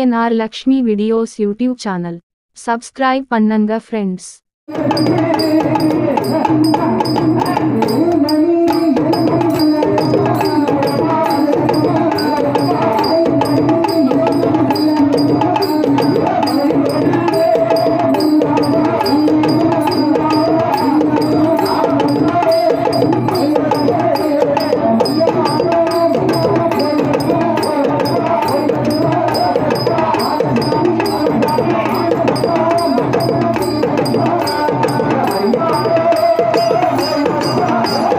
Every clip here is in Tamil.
ANR Lakshmi videos YouTube channel subscribe பண்ணுங்க ஃப்ரெண்ட்ஸ் ஆ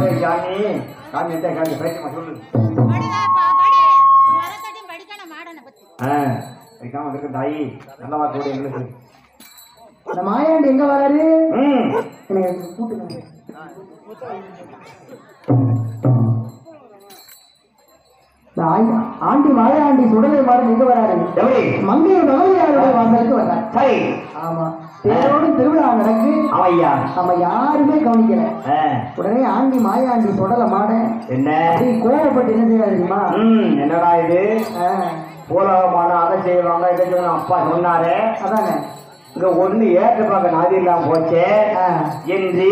ஏய், சாமி சாமி எந்த காமி பேசுமா சொல்லு படிதாப்பா, படி. வரத்தட்டியும் படிக்கணும் மாடனை பத்தி. ஆ வைக்காம இருக்கு தாயி நல்ல வார்த்தை எங்களுக்கு இந்த மாயாண்டி எங்க வராரு ம் எனக்கு கூட்டுங்க இந்த ஆண்டி- ஆண்டி மாயாண்டி சுடலை மாறன் எங்க வராரு எப்படி மங்கை மகளிரோட வாசலுக்கு வர்றாரு சரி ஆமா தேரோடு திருவிழா நடக்கு அவையா நம்ம யாருமே கவனிக்கல ஆ உடனே ஆண்டி மாயாண்டி சுடலை மாட என்ன அப்படி கோவப்பட்டு என்ன செய்யாது தெரியுமா ம் என்னடா இது ஆ, பூலகமான அதை செய்வாங்க இதை செய்வாங்க அப்பா சொன்னாரு அதானே இங்க ஒண்ணு ஏற்ற பார்க்க நாதி இல்லாம போச்சே ஆ, என்று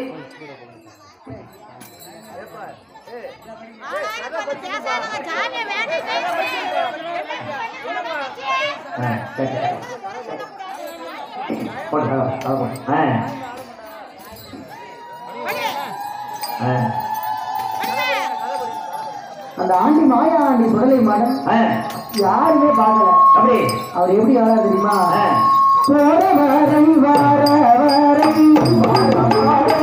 ஆளாளுக்கு வந்து பேசாதவங்க ஜாலியா வேலை செய்யுங்க. எல்லாம் பண்ணி சொல்லணும். ஆ, சரி, சரி. போடு, கலவை, கலவை போடு. ஆ, படி. ஆ, படி. அந்த ஆண்டி மாயாண்டி சுடலை மாடன் ஆ, யாருமே பார்க்கல அப்படி அவர் எப்படி வராரு தெரியுமா ஆ, போற வரை வார வரை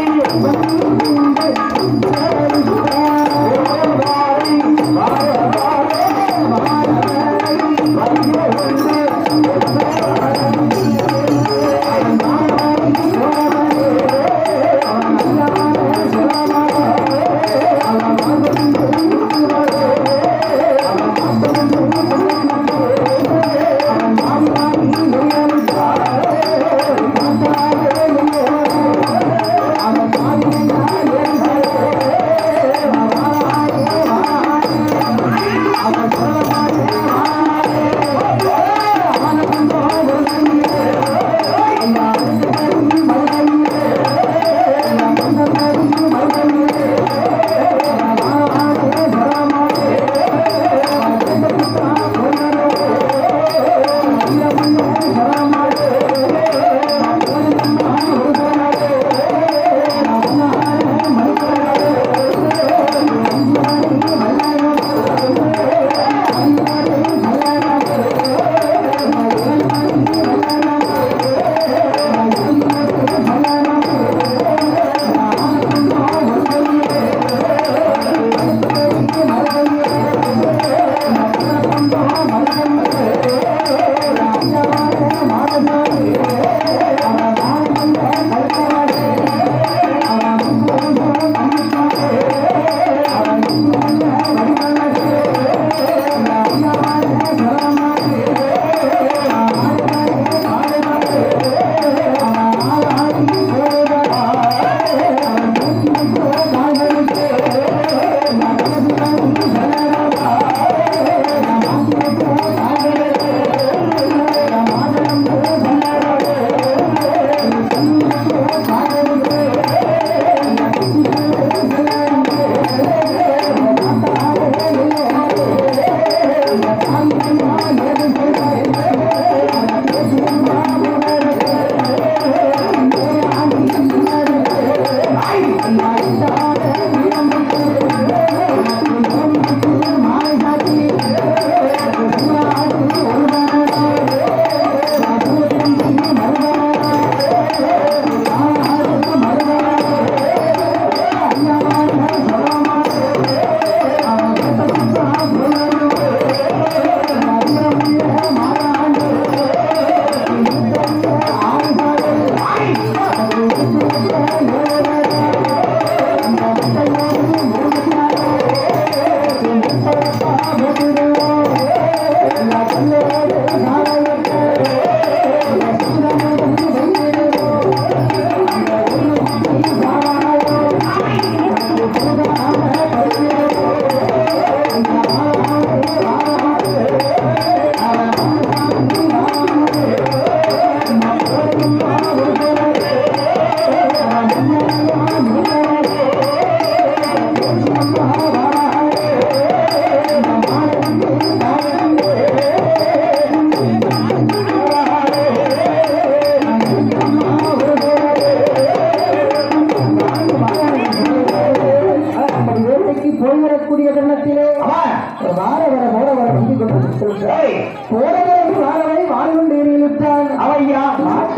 அப்படி வேட்டைக்கு போய் வரக்கூடிய தருணத்திலே ஒரு வார வர போட வர வந்து கொண்டு ஏய், போடவே வாரவை வாழ்கொண்டு இழுத்தான் அவையா நாட்டொருமி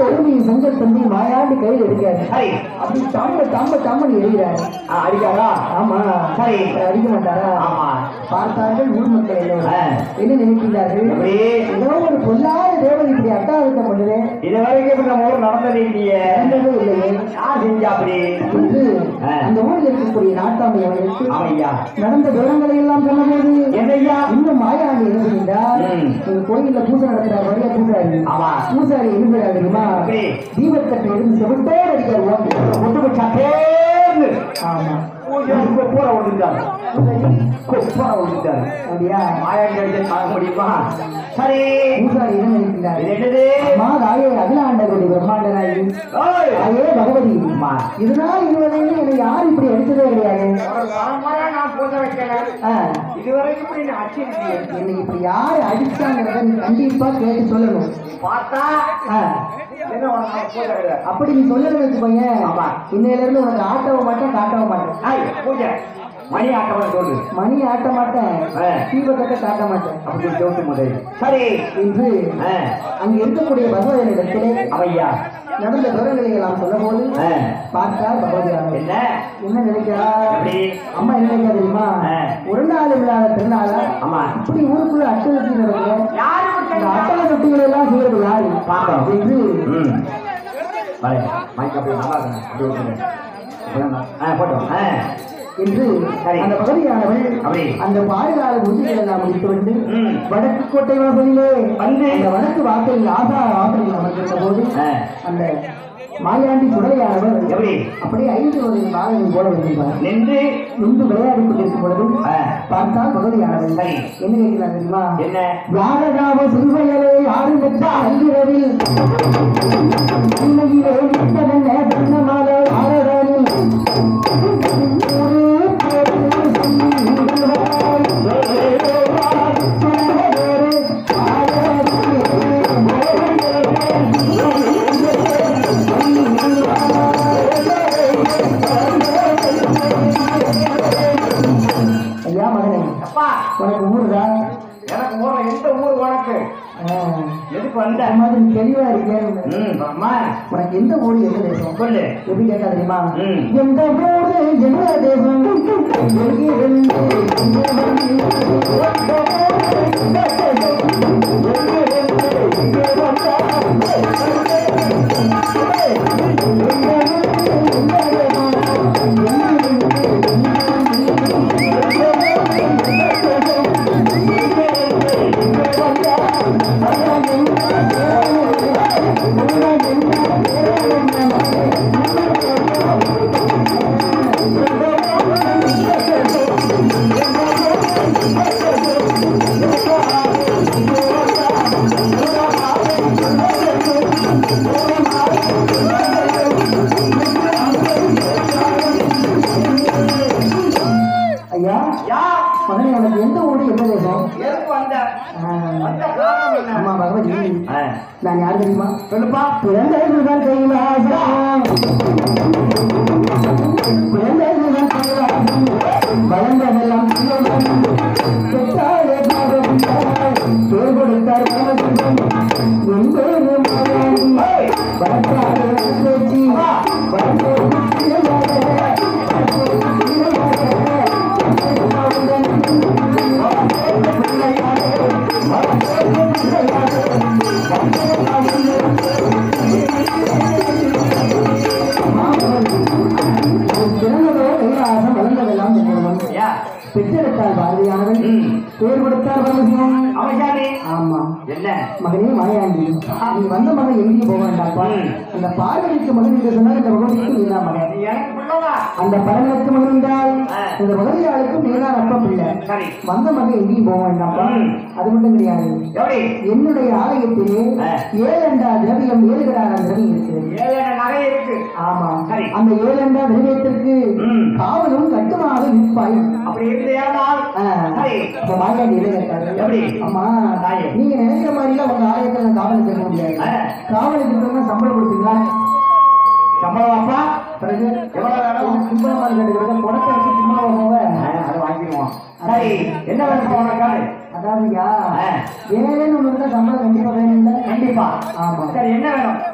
செங்கல் தம்பி மாயாண்டி கையில் இருக்காரு சரி அப்படி தம்ப தம்ப தம்மன் எறிகிறாரு ஆ, அடிக்காதா ஆமா சரி. அவர் அடிக்க மாட்டாரா ஆமா பார்த்தார்கள் ஊர் மக்கள் எல்லோரும் ஆ. என்ன நினைக்கிறார்கள் எப்படி ஏதோ ஒரு பொல்லாத தேவன் இப்படி அட்டாவிட்டம் பண்ணுது இது வரைக்கும் இப்ப நம்ம ஊர் நடந்தது இல்லையே நடந்ததே இல்லையே யார் செஞ்சா அப்படி என்று ஆ. அந்த ஊரில் இருக்கக்கூடிய நாட்டாமை அவர்களுக்கு ஆமையா நடந்த விவரங்களை எல்லாம் சொன்னபோது என்னய்யா இன்னும் மாயாண்டி என்ன செய்தார் ம். ஒரு கோயில்ல பூஜை நடத்துறாரு வழியா பூசாரி ஆமா. பூசாரி என்ன செய்றாரு தெரியுமா எப்படி? தீபத்தட்டை எடுத்து செவிட்டோடு அடிக்காரு ஓட்டு. முட்டுக்கு சட்டேன்னு ஆமா பூஜை கொப்பூர விழுந்துட்டாரு கொப்பூர விழுந்துட்டாரு அப்படியா மாயாண்டி அடிச்சு தாங்க முடியுமா சரி பூசாரி என்ன நினைக்கிறார் இது என்னது அம்மா தாயே அகிலாண்டருடைய பிரம்மாண்ட நாயகி ஓய் தாயே பகவதி அம்மா. இதனால் இதுவரையிலும் என்னை யாரும் இப்படி அடித்ததே கிடையாது ஒரு பரம்பரை நான் பூஜை வைக்கிறேன் ஆ, இதுவரைக்கும் இப்படி நான் அடிச்சிருக்கீங்க என்னை இப்படி யாரு அடிச்சாங்கிறத நீ கண்டிப்பா கேட்டு சொல்லணும் பார்த்தா ஆ, என்ன உனக்கு நான் பூஜை கிடையாது அப்படி நீ சொல்லணும் வச்சுக்கோங்க ஆமா. இன்னையில இருந்து உனக்கு ஆட்டவும் மாட்டேன் காட்டவும் மாட்டேன் ஐய் பூஜை மணி ஆட்டவன் சொல்லு மணி ஆட்ட மாட்டேன் ஆ. தீபத்தட்டை காட்ட மாட்டேன் அப்படி சொல்லிட்டு முதல் சரி என்று ஆ, அங்க இருக்கக்கூடிய பகவதனிடத்திலே அவையா நடந்த விவரங்களை எல்லாம் சொல்லும்போது ஆ, பார்த்தார் பகவதியானவர் என்ன என்ன நினைக்கிறார் எப்படி அம்மா என்ன நினைக்கிறா தெரியுமா ஆ. ஒரு நாள் இல்லாத திருநாள ஆமா இப்படி ஊருக்குள்ள அட்டவசி நடக்குது யாரு இந்த அட்டவ தொட்டிகள் எல்லாம் செய்யறது யாரு பார்க்கணும். என்று ம் வரை மைக் அப்படியே நல்லா இருக்கணும் அப்படி விட்டுருங்க இப்படிதான் ஆ போட்டோம் ஆ என்று சரி. அந்த பகுதியானவள் அப்படி. அந்த பாதுகால பூஜைகளை எல்லாம் முடித்துவிட்டு ம். வடக்கு கோட்டை வாசலிலே வந்து. அந்த வடக்கு வாசலில் ஆசா வாசலில் அமர்ந்திருந்த போது ஆ. அந்த மாயாண்டி சுடலையானவர் எப்படி அப்படியே ஐந்து வகை பாகங்கள் போல வருகிறார் நின்று நின்று விளையாடி கொண்டிருக்கும் பொழுது ஆ. பார்த்தால் பகுதியானவர் சரி. என்ன கேட்கிறார் தெரியுமா என்ன யாரடாவ சிறுவையலே யாரும் பெற்றா அல்கிறதில் உண்மையிலே நிற்பதென்ன தன்னமாலே யாரடானில் ஒரு பேரு சொல்லுவாய். சொல்லுவேறு ஐயா மகனே அப்பா உனக்கு ஊருதான் எனக்கு ஊர்ல எந்த ஊர் உனக்கு எதுக்கு வந்த இந்த மாதிரி தெளிவா இருக்கேன் ம் அம்மா உனக்கு எந்த ஊரு எந்த தேசம் சொல்லு எப்படி கேட்டா தெரியுமா ம். எந்த ஊரு எந்த தேசம் எங்கிருந்து எங்க வந்து, எந்த ஊரு, எந்த தேசம், எங்கிருந்து, எங்க வந்தா, எந்த ஊரு, எந்த தேசம், எங்கிருந்து, ஐயா யா மகனே உனக்கு எந்த ஊரு எந்த தேசம் எதுக்கு வந்த ஆ, வந்த காரணம் என்ன அம்மா பகவதி ஆ, நான் யார் தெரியுமா சொல்லுப்பா பிறந்ததுதான் கைலாசம் பிறந்ததுதான் கைலாசம் வளர்ந்ததெல்லாம் சிவம் பெற்றாரே பாரதம் பேர் கொடுத்தார் பரமசிவம் என்பது மாயாண்டி வளர்த்தாரே பேச்சு வளர்ந்தது சிலையாக பிறந்ததோ கைலாசம் வளர்ந்ததெல்லாம் சிவம் யா பெற்றெடுத்தார் பாரதியானவன் ம் பேர் கொடுத்தார் பரமசிவம் அமைச்சாமி ஆமா என்ன மகனே மாயாண்டி நீ வந்த மகன் எங்கேயும் போக வேண்டாப்பா ம். அந்த பார்வதிக்கு மகன் என்று சொன்னால் இந்த பகவதிக்கு நீதான் மகன் நீ எனக்கு பிள்ளவா அந்த பரமனுக்கு மகன் என்றால் ஆ. இந்த பகவதியாளுக்கும் நீதான் அப்பா பிள்ளை சரி வந்த மகன் எங்கேயும் போக வேண்டாப்பா ம். அது மட்டும் கிடையாது எப்படி என்னுடைய ஆலயத்திலே ஆ. ஏழண்டா திரவியம் ஏழுகிறார் திரவியம் இருக்கு ஏழு நகை இருக்கு ஆமா சரி. அந்த ஏழண்டா திரவியத்திற்கு ம். காவலும் கட்டுமாக நிற்பாய் அப்படி இருந்தேனால் ஆ. சரி இப்ப மாயாண்டி என்ன கேட்டாரு? எப்படி? அம்மா தாயே. நீங்க நினைக்கிற மாதிரி எல்லாம் உங்க ஆலயத்துல நான் காவலுக்கு இருக்க முடியாது ஆ. காவலுக்கு இருக்கணும்னா சம்பளம் கொடுப்பீங்களா சம்பளம் அப்பா பிறகு எவ்வளவு வேணும் சிம்பளமாக கேட்டுக்கிறது குடத்தை வச்சு சும்மா போவ ஆ, அதை வாங்கிடுவோம் சரி என்ன வேணும் உனக்கு அதாவதுயா ஆ. ஏழேன்னு ஒண்ணு இருந்தா சம்பளம் கண்டிப்பா வேணும் இல்ல கண்டிப்பா ஆமா சரி என்ன வேணும்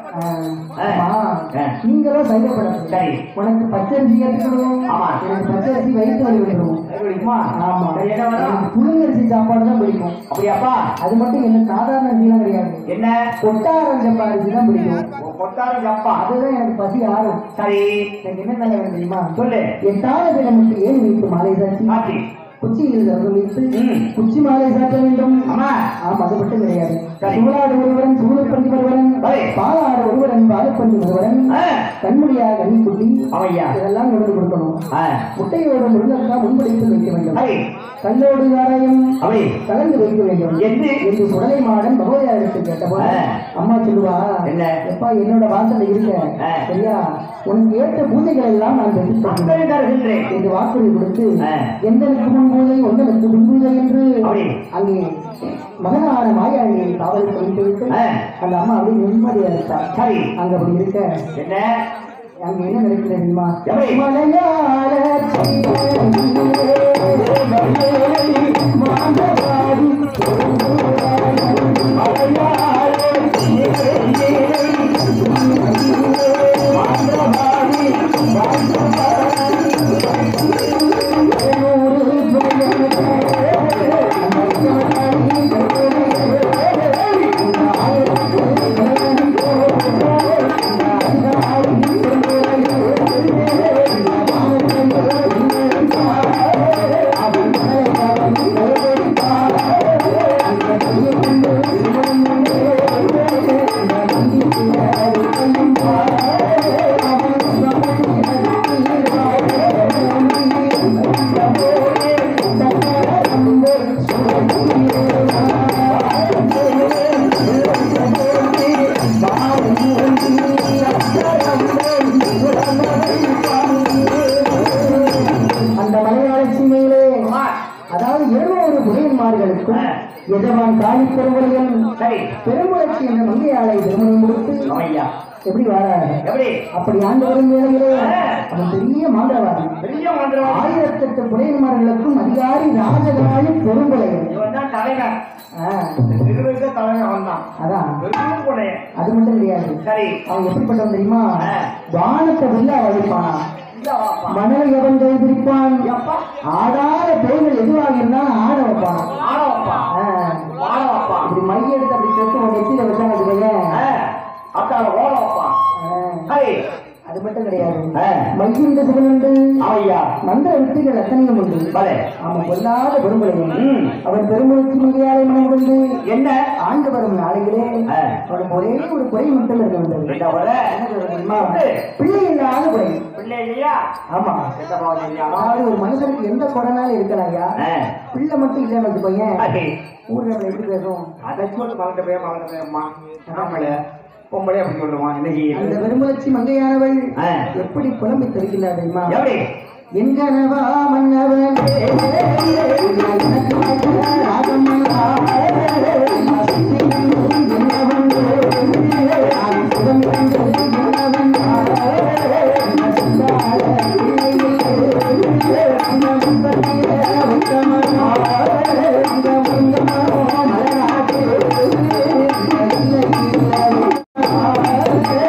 ஆ, ஆ. ஆமா. ஆ. நீங்களும் சைவப்படாது சரி. உனக்கு பச்சரிசி ஏற்றுக்கணும் ஆமா. எனக்கு பச்சரிசி வயிற்று வலி விடுவோம் பிடிக்குமா ஆமா சரி, என்ன வேணும் எனக்கு புழுங்கரிசி சாப்பாடு தான் பிடிக்கும் அப்படியாப்பா அது மட்டும் எனக்கு சாதாரண அரிசிலாம் கிடையாது என்ன கொட்டாரம் சப்பா அரிசி தான் பிடிக்கும் கொட்டாரம் ஜப்பா அதுதான் எனக்கு பசி ஆறும் சரி எனக்கு என்ன நல்ல வேணும் தெரியுமா சொல்லு எட்டாவது தினமுக்கு ஏன் வைத்து மாலை சாட்சி காட்சி குச்சியில் விரதம் வைத்து ம். குச்சி மாலை சாட்ட வேண்டும் ஆமா ஆமா அது மட்டும் கிடையாது சரி. சூழாடு ஒருவரன் சூழப்பள்ளி ஒருவரன் சரி. பாலாடு ஒருவரன் பாலப்பள்ளி ஒருவரன் ஆ, கண்முடியா கன்னிக்குட்டி அவையா இதெல்லாம் கொண்டு கொடுக்கணும் ஆ, முட்டையோட முருங்கக்காய் முன்படைத்து வைக்க வேண்டும் சரி கல்லோடு காரையும் அப்படி கலந்து வைக்க வேண்டும் என்று என்று சுடலை மாடன் பகவதியா எடுத்து கேட்டபோது ஆ. அம்மா சொல்லுவா என்ன? எப்பா என்னோட வாசல்ல இருக்க ஆ. சரியா உனக்கு ஏற்ற பூஜைகள் எல்லாம் நான் பெற்று தருகிறேன் அக்கறை தருகின்றேன் என்று வாக்குறுதி கொடுத்து ஆ. எந்தனுக்கு முன் பூஜை ஒன்றனுக்கு பின் பூஜை என்று அப்படி. அங்கே மகனான மாயாண்டியை காவல் வைத்து விட்டு ஆ. அந்த அம்மா அப்படியே நிம்மதியா இருக்கா சரி அங்க அப்படி இருக்க என்ன அங்க என்ன நடக்கிறது தெரியுமா எப்படி? மலையாள அந்த மலையாள சீமையிலே அதாவது எழுநூறு புகையன்மார்களுக்கும் ஆ. எஜமான் காளி பெருமுறையும் சரி பெருமுறைச்சி என்ற மங்கையாளை திருமணம் கொடுத்து அவையா எப்படி வராரு எப்படி அப்படி ஆண்டு வரும் வேளையிலே ஆ. அவன் பெரிய மாந்திரவாதி பெரிய மந்திரம் ஆயிரத்தெட்டு புலையன்மார்களுக்கும் அதிகாரி ராஜகாளி பெருங்குலையன் இவன் தான் தலைவன் ஆ, நிர்வகித்த தலைவன் அவன் தான் அதான் பெரும் கொடைய அது மட்டும் கிடையாது சரி அவன் எப்படிப்பட்டவன் தெரியுமா ஆ. வானத்தை வில்லா வலிப்பானா இந்த வாப்பா மணலை எவன் கைதிரிப்பான் ஆடாத பேய்கள் எதுவாக இருந்தாலும் ஆட வைப்பானா ஆடவாப்பா ஆ. ஆடவாப்பா இப்படி மைய எடுத்து அப்படி சொட்டு உன் நெத்தியில வச்சாங்க வச்சுக்கோங்க அத்தால ஓடவாப்பா சரி அது மட்டும் கிடையாது ஆ. மையுண்டு சிவனுண்டு அவையா மந்திர வித்துகள் அத்தனையும் உண்டு பலே அவன் கொல்லாத பெருங்குலையன் ம். அவன் பெருமுழுச்சி மங்கையாலை மனம் கொண்டு என்ன ஆண்டு வரும் நாளைகளே ஆ. அவனுக்கு ஒரே ஒரு குறை மட்டும் இருக்க வேண்டும் இந்த வர என்ன சொல்றது தெரியுமா? வந்து. பிள்ளை இல்லாத குறை பிள்ளை இல்லையா ஆமா எந்த பாவம் இல்லையா அதாவது ஒரு மனுஷனுக்கு எந்த குறைனாலும் இருக்கலாம் ஐயா ஆ. பிள்ளை மட்டும் இல்லைன்னு வச்சுக்கோங்க சரி. ஊர்ல நம்ம எப்படி பேசும் அதை சொல்லு மகன்கிட்ட போய் மகன்கிட்ட போய் அம்மா ஆம்பளை பொம்பளை அப்படி சொல்லுவான் என்ன அந்த செய்யுது பெருமுழச்சி மங்கையானவள் ஆ. எப்படி புலம்பி தெரிகிறார் தெரியுமா எப்படி எங்கனவா மன்னவன் எனக்கு வைத்த ராகமன்னா, என்னவன் அது சுகம் கண்டது என்னவன் சுந்தார பிள்ளையே, அந்த முன்பத்திய வைத்தமனா, அந்த முந்தமோ மலராட்டு, இல்லை இல்லை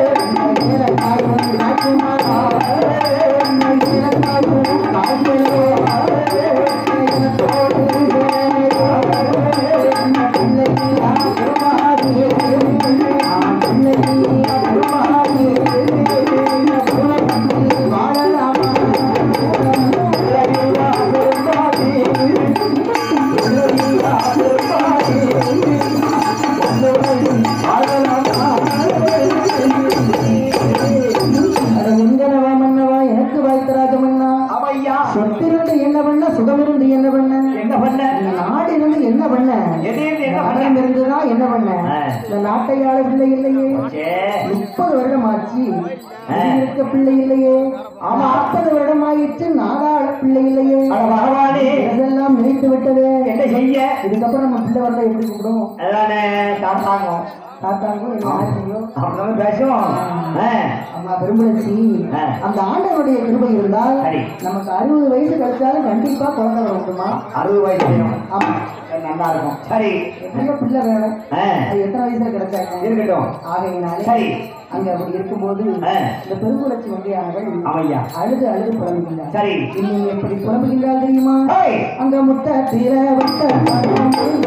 அட எங்கனவா மன்னவா எனக்கு வாய்த்த ராஜமன்னா அவையா சொத்திருந்து என்ன பண்ண சுகமிருந்து என்ன பண்ண என்ன பண்ண இந்த நாடு இருந்து என்ன பண்ண எதையும் என்ன நகரம் பண்ண இருந்துதான் என்ன பண்ண ஆ. இந்த நாட்டை ஆள பிள்ளை இல்லையே சே. முப்பது வருடம் ஆச்சு ஆ. இருக்க பிள்ளை இல்லையே ஆமா நாற்பது வருடம் ஆயிடுச்சு நாடாள பிள்ளை இல்லையே அட பகவானே இதெல்லாம் நினைத்து விட்டது என்ன செய்ய இதுக்கப்புறம் நம்ம பிள்ளை வந்தா எப்படி கூப்பிடும் அதானே தாத்தாங்கும் தாத்தாங்கோ என்ன ஆச்சுங்களோ அவனால பேசும் ஆ. அம்மா பெரும்புலச்சி ஆ. அந்த ஆண்டவனுடைய கிருபை இருந்தால் சரி. நமக்கு அறுபது வயசு கழிச்சாலும் கண்டிப்பா குழந்தை வரணுமா அறுபது வயசு வேணும். ஆமா நல்லா இருக்கும் சரி எப்படியோ பிள்ளை வேணும் ஆ. அது எத்தனை வயசுல கிடைச்சாங்க இருக்கட்டும் ஆகையினாலே சரி அங்க அப்படி இருக்கும்போது ஆ. இந்த பெருங்குளச்சி வண்டியானவள் ஆமையா அழுது அழுது புலம்புகின்றார் சரி இன்னும் எப்படி புலம்புகின்றார் தெரியுமா ஏய், அங்க முத்த தீர வட்ட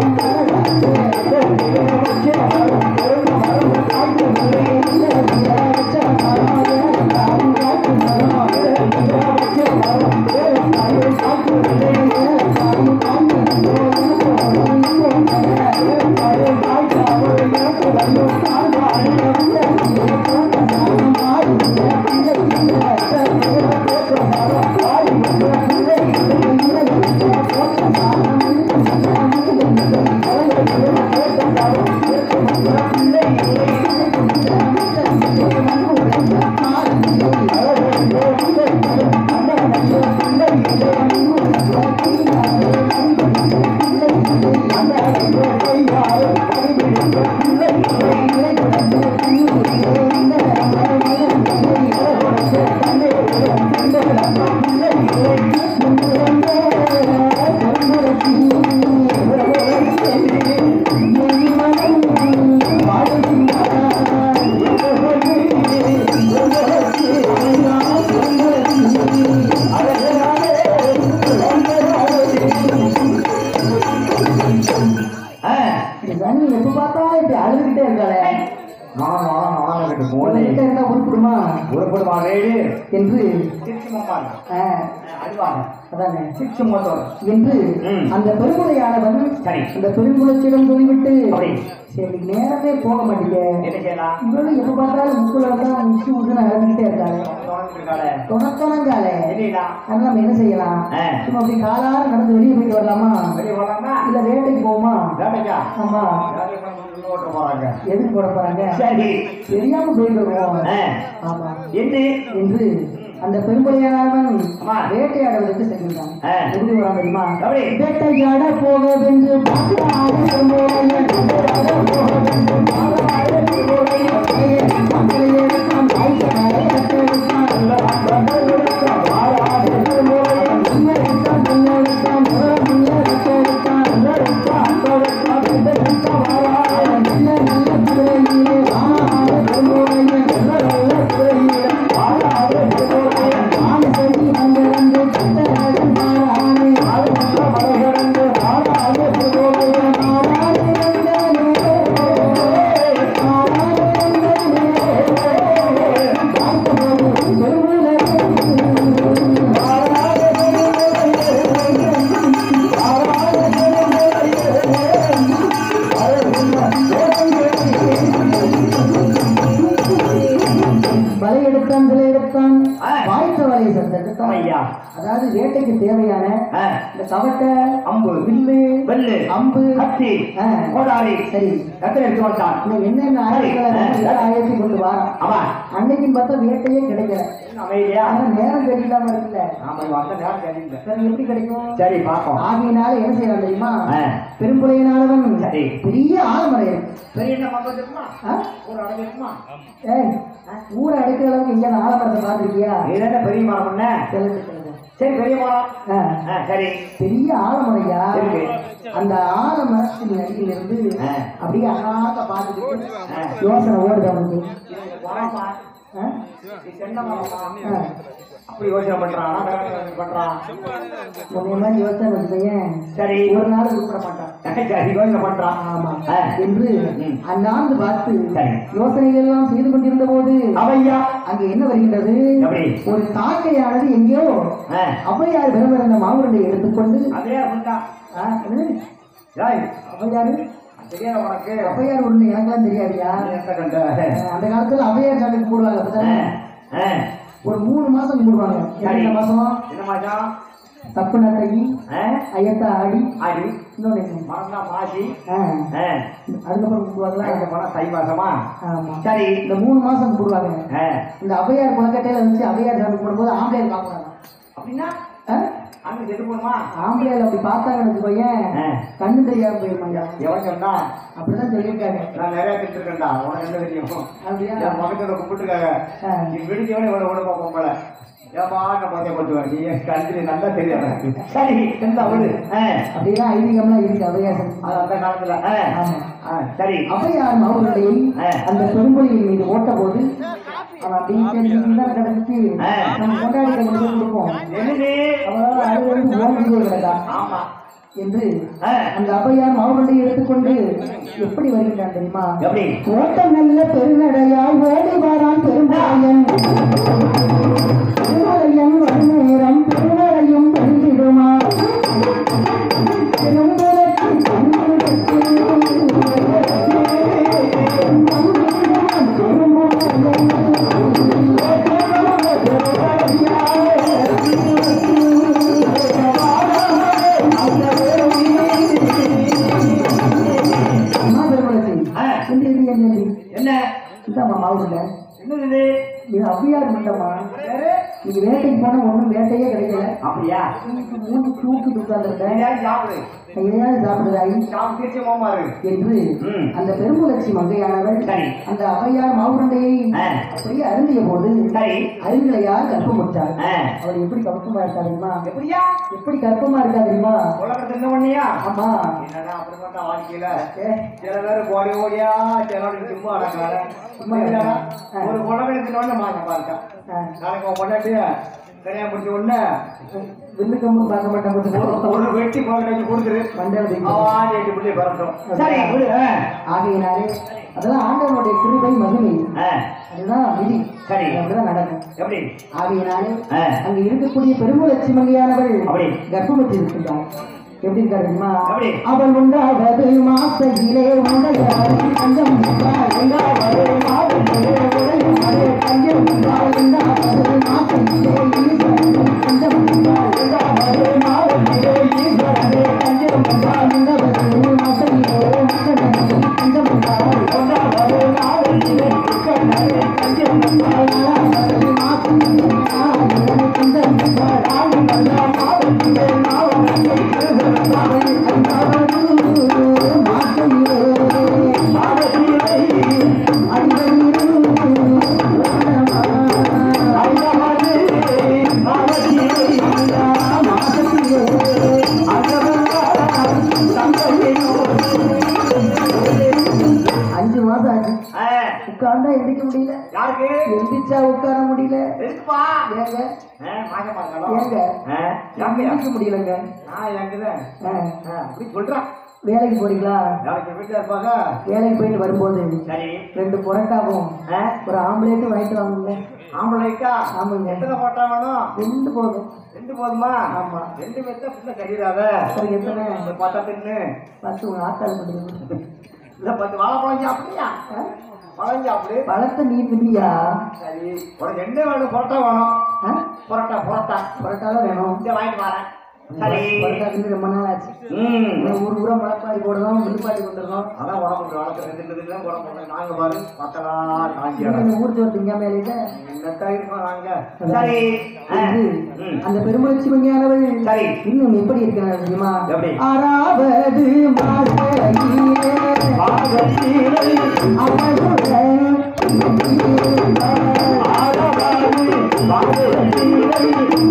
ஆ, சனி எப்ப பார்த்தாலும் இப்படி அழுதுகிட்டே இருக்காளே நானும் நானும் நானும் கிட்ட போனேன் உங்ககிட்ட இருந்தா உருப்பிடுமா உருப்படுமா வேடு என்று சிரிச்சு மம்மாங்க ஆ, அழுவாங்க அதானே சிரிச்சு மோத்தோட என்று ம். அந்த பெருமுறையானவன் சரி. அந்த பெருங்குளச்சிடம் சொல்லிவிட்டு அப்படி. சரி நேரமே போக மாட்டேங்க என்ன செய்யலாம் இவளும் எப்ப பார்த்தாலும் முக்குல தான் உச்சு உச்சுன்னு அழுதுகிட்டே இருக்காளே தொடர்ந்து இருக்காளே துணக்கணங்காலே இல்லையா அதனால நம்ம என்ன செய்யலாம் ஆ. சும்மா அப்படி காலார நடந்து வெளியே போயிட்டு வரலாமா வெளியே போலாமா இல்ல வேட்டைக்கு போவோமா வேலைக்கா ஆமா வேலைக்கு போனா ஓட்ட போறாங்க எதுக்கு போட போறாங்க சரி தெரியாம போயிட்டு வருவோம் ஆ, ஆமா என்ன என்று அந்த பெரும்படியானவன் ஆமா. வேட்டையாடுவதற்கு செல்கின்றான் ஆ. எப்படி வரான் தெரியுமா எப்படி? வேட்டையாட போக வென்று பாராத பெரும்புலையன், வேட்டையாட போக வென்று பாராத பெரும்புலையன், மக்களை எடுத்தான், வாய்க்காலை கட்டெடுத்தான், மக்களை எடுத்தான், பாராத பெரும்புலையன், முன்ன எடுத்தான், முன்ன எடுத்தான், முன்ன முன்ன கட்டெடுத்தான், முன்ன எடுத்தான், அக்கா எடுத்தான், பின்ன எடுத்தான், வாராத, நல்ல நல்ல குதிரையிலே வாராத பெரும்புலையன், நல்ல நல்ல குதிரையிலே வாராத பெரும்புலையன், ஆண் சரி அங்கிருந்து கட்டழகன் மாறானே, ஆள் நல்ல மரகடந்து வாராத பெரும்புலையன், மாறாதே வந்தனே, மாறாதே வந்தனே, பார்த்தபோது பெரும்புலையன், வாராத வலை எடுத்தான் விலை எடுத்தான் ஆ. வாய்த்த வலையை சத்தெடுத்தான் ஐயா அதாவது வேட்டைக்கு தேவையான ஆ, இந்த கவட்டை அம்பு வில்லு வெள்ளு அம்பு கத்தி ஆ. கோடாரி சரி கத்திரி எடுத்து வந்தான் இன்னும் என்னென்ன ஆயுதங்களை சரி. ஆ. ஆயிரத்தி கொண்டு வாரான் ஆமா அன்னைக்குன்னு பார்த்தா வேட்டையே கிடைக்கல என்ன அமைதியா ஆனா நேரம் தெரியலாம இருக்குல்ல ஆமா இவன் வந்த நேரம் தெரியல சரி எப்படி கிடைக்கும் சரி பாப்போம் ஆகியனால என்ன செய்யலாம் தெரியுமா ஆ. பெரும்புலையனானவன் சரி. பெரிய ஆலமரம் இருக்கு சரி என்ன பண்றதுமா ஆ? ஒரு அடைஞ்சிருக்குமா ஏய் ஊரை அடைக்கிற அளவுக்கு எங்கேயாவது ஆலமரத்தை பார்த்திருக்கியா நீதானே பெரிய மரம் பண்ண சொல்லுங்க சொல்லுங்க சரி பெரிய மரம் ஆ. ஆ, சரி பெரிய ஆலமரையா இருக்கு. அந்த ஆலமரத்தின் அடியில் இருந்து ஆ. அப்படியே அழகாக பார்த்துக்கிட்டு ஆ. யோசனை ஓடுது அவனுக்கு இது மரமா? ஆ? இது தென்னை மரமா? ஆ. அப்படி யோசனை பண்றான் ஆனா வேற யோசனை பண்றான் உன்னை மாதிரி யோசனை வச்சுக்கேன் சரி ஒரு நாள் கூப்பிட மாட்டான் சரி யோசனை பண்றான் ஆமா ஆ. என்று ம். அந்நாந்து பார்த்து சரி. யோசனைகள் எல்லாம் செய்து கொண்டிருந்த போது அவையா அங்கே என்ன வருகின்றது எப்படி? ஒரு காக்கையானது எங்கேயோ ஆ, அவ்வையார் விரும்பிருந்த மாவுருண்டை எடுத்துக்கொண்டு அதே அப்படின்தான் ஆ, என்னது? ஏய், அவ்வையாரு தெரியாத உனக்கு அவ்வையார் உருண்டை எனக்கெல்லாம் தெரியாதியா நீ என்ன கண்ட? அந்த காலத்துல அவ்வையார் சாமிக்கு போடுவாங்க ஆ, அப்படித்தானே? ஆ, ஒரு மூணு மாசம் கும்பிடுவாங்க சரி. என்ன மாசமா என்ன மாதம்? தப்பு நட்டகி ஆ, ஐயத்தா ஆடி ஆடி இன்னொன்னு என்ன? மறந்தா மாசி ஆ, ஆ, அதுக்கப்புறம் கும்பிடுவாங்களா அதுக்கு போனா தை மாசமா ஆமா சரி இந்த மூணு மாசம் கும்பிடுவாங்க ஆ, இந்த அவ்வையார் குளக்கட்டையில வச்சு அவ்வையார் சாமி கும்பிடும்போது ஆம்பளையார் காப்பாங்க அப்படின்னா அண்ணன் செத்து போணுமா ஆம்பளையில அப்படி பார்த்தாங்கன்னு வச்சுக்கோயேன் ஆ. கண்ணு தெரியாம போயிருமாங்க எவன் சொன்னா அப்படிதான் சொல்லியிருக்காங்க நான் நிறைய திட்டுருக்கேன்டா உனக்கு என்ன தெரியும் அப்படியா என் பக்கத்துல கூப்பிட்டுருக்காங்க ஆ. நீ விடுச்சவனே இவ்வளவு உடம்பா போகல ஏமா நான் பார்த்தே கொட்டுவேன் நீ என் கண்ணுல நல்லா தெரியும் எனக்கு. சரி எந்த அவரு ஆ. அப்படிலாம் ஐதீகம்லாம் இருக்கு அவையாசம் அது அந்த காலத்துல ஆ. ஆமா ஆ, சரி அவையார் அவர்களை ஆ. அந்த பெரும்பொழியின் மீது ஓட்ட போது அவன் அப்படியே தான் கிடந்துச்சு ஆ. நம்ம கொண்டாடி கொண்டு போய் கொடுப்போம் என்னது அவளால் அழுது ஓடி கிடக்கா ஆமா என்று ஆ. அந்த அவையார் மாவுருண்டை எடுத்துக்கொண்டு எப்படி வருகின்றான் தெரியுமா எப்படி ஓட்டம் நல்ல பெருநடையாய் ஓடி வாரான் பெரும்பாயன் பெருமலையன் வன்நேரம் பெருமலையும் பெருந்திடுமா பெரும்புலத்தில் கண்ணுக்கு அம்மா பெருமலத்தி ஆ. என்று இது என்னது என்ன இதாம்மா மாவுருண்டை என்னது இது? இது அவ்வியார் மண்டமா வேறு? நீங்க வேட்டைக்கு போனா ஒண்ணும் வேட்டையே கிடைக்கல அப்படியா மூணு தூக்கி உட்கார்ந்துருக்கேன் ஏதாவது சாப்பிடு ஏதாவது சாப்பிடுறாய் சாப்பிட்டு திருச்சி போமா இருக்கு என்று ம். அந்த பெருமுலட்சி மங்கையானவள் சரி. அந்த அவையார் மாவுருண்டையை ஆ. அப்படியே அருந்திய போது சரி அருங்கலையார் கற்பமுற்றாள் ஆ. அவள் எப்படி கற்பமா இருக்கா தெரியுமா எப்படியா எப்படி கற்பமா இருக்கா தெரியுமா உலகத்துல என்ன பண்ணியா ஆமா என்னடா அப்படி பார்த்தா வாழ்க்கையில சில பேர் ஓடி ஓடியா சில சும்மா அடங்காத சும்மா இல்லடா ஒரு உலகத்தினோட மாட்ட பாருக்கா ஆ. நாளைக்கு உன் பொண்டாட்டி கல்யாணம் முடிச்ச உடனே வில்லுக்கம்பும் பார்க்க மாட்டேன் ஒரு- ஒரு வெட்டி குழந்தைக்கு கொடுத்துரு மண்டபத்தை அவன் எட்டு பிள்ளை பறட்டும் சரி விடு ஆ. ஆகையினாலே அதெல்லாம் ஆண்டவனுடைய கிருபை மகிமை ஆ. அதுதான் விதி சரி. அது அப்படிதான் நடக்கும் எப்படி ஆகையினாலே ஆ. அங்க இருக்கக்கூடிய பெருமுலட்சி மங்கையானவள் அப்படி. கர்ப்பவதி இருக்கின்றாள் எப்படி இருக்கா தெரியுமா எப்படி? அவள் உண்டாவது மாசையிலே உடையாள் தஞ்சம் உண்டாள். உண்டாவது மாதத்திலே உடையும் அதே தஞ்சம் உண்டாள். உண்டாவது மாசையிலே ஈஸ்வரன் தஞ்சம் உண்டாள். உண்டாவது மாதத்திலே ஈஸ்வரனே தஞ்சம் உண்டாள். உண்டாவது மாசையிலே முக்கண்ணனே தஞ்சம் உண்டாள். உண்டாவது மாதத்திலே முக்கண்ணனே தஞ்சம் உண்டாள். உண்டாவது மாசையிலே நாராயணனே தஞ்சம் உண்டாள். ஆதி வந்தா மாதத்திலே நாவலனே அஞ்சு மாசம் ஆச்சு ஆ. உட்கார்ந்தா எந்திரிக்க முடியல யாருக்கு எந்திரிச்சா உட்கார முடியல இருக்குப்பா ஏங்க ஆ, மாசமா இருக்காளோ? ஏங்க ஆ, யாருக்குயா? எந்திரிக்க முடியலங்க நான் என்கிட்ட ஆ, ஆ, அப்படி சொல்றான் வேலைக்கு போறீங்களா நாளைக்கு வீட்டுல இருப்பாங்க வேலைக்கு போயிட்டு வரும்போது சரி ரெண்டு புரோட்டாவும் ஆ, ஒரு ஆம்லேட்டும் வாங்கிட்டு வாங்குங்க ஆம்பளைக்கா ஆமாங்க எத்தனை போட்டா வேணும் ரெண்டு போதும் ரெண்டு போதுமா ஆமா. ரெண்டு பேர்த்தா புள்ள கடிடாத சரி எத்தனை இந்த பத்தா தின்னு பத்து உங்க ஆத்தாள் கொடுங்க இல்ல பத்து வாழைப்பழம் சாப்பிடுறியா பழம் சாப்பிடு பழத்தை நீ தின்னியா சரி உனக்கு என்ன வேணும் புரோட்டா வேணும் ஆ? புரோட்டா புரோட்டா புரோட்டா தான் வேணும் இங்க வாங்கிட்டு வரேன் சரி புரோட்டா தின்னு ரொம்ப நாள் ஆச்சு ம் இன்னும் ஊர் ஊரா முளைப்பாரி போடுறோம் விழுப்பாட்டி கொண்டுறோம் அதான் உடம்பு வளர்த்து ரெண்டு ரெண்டு தான் உடம்பு போட்டேன். நாங்க பாரு பத்தலா காஞ்சி இந்த ஊர் சோறு திங்காம இல்ல என்னத்தான் இருக்கோம் நாங்க சரி ஆ, இது ம். அந்த பெருமுயற்சி மங்கியானவள் சரி. இன்னும் எப்படி இருக்கிறார் தெரியுமா எப்படி? ஆறாவது மாசையிலே ஆகத்திலே அவளுடன் ஆகவாது ஆகத்திலே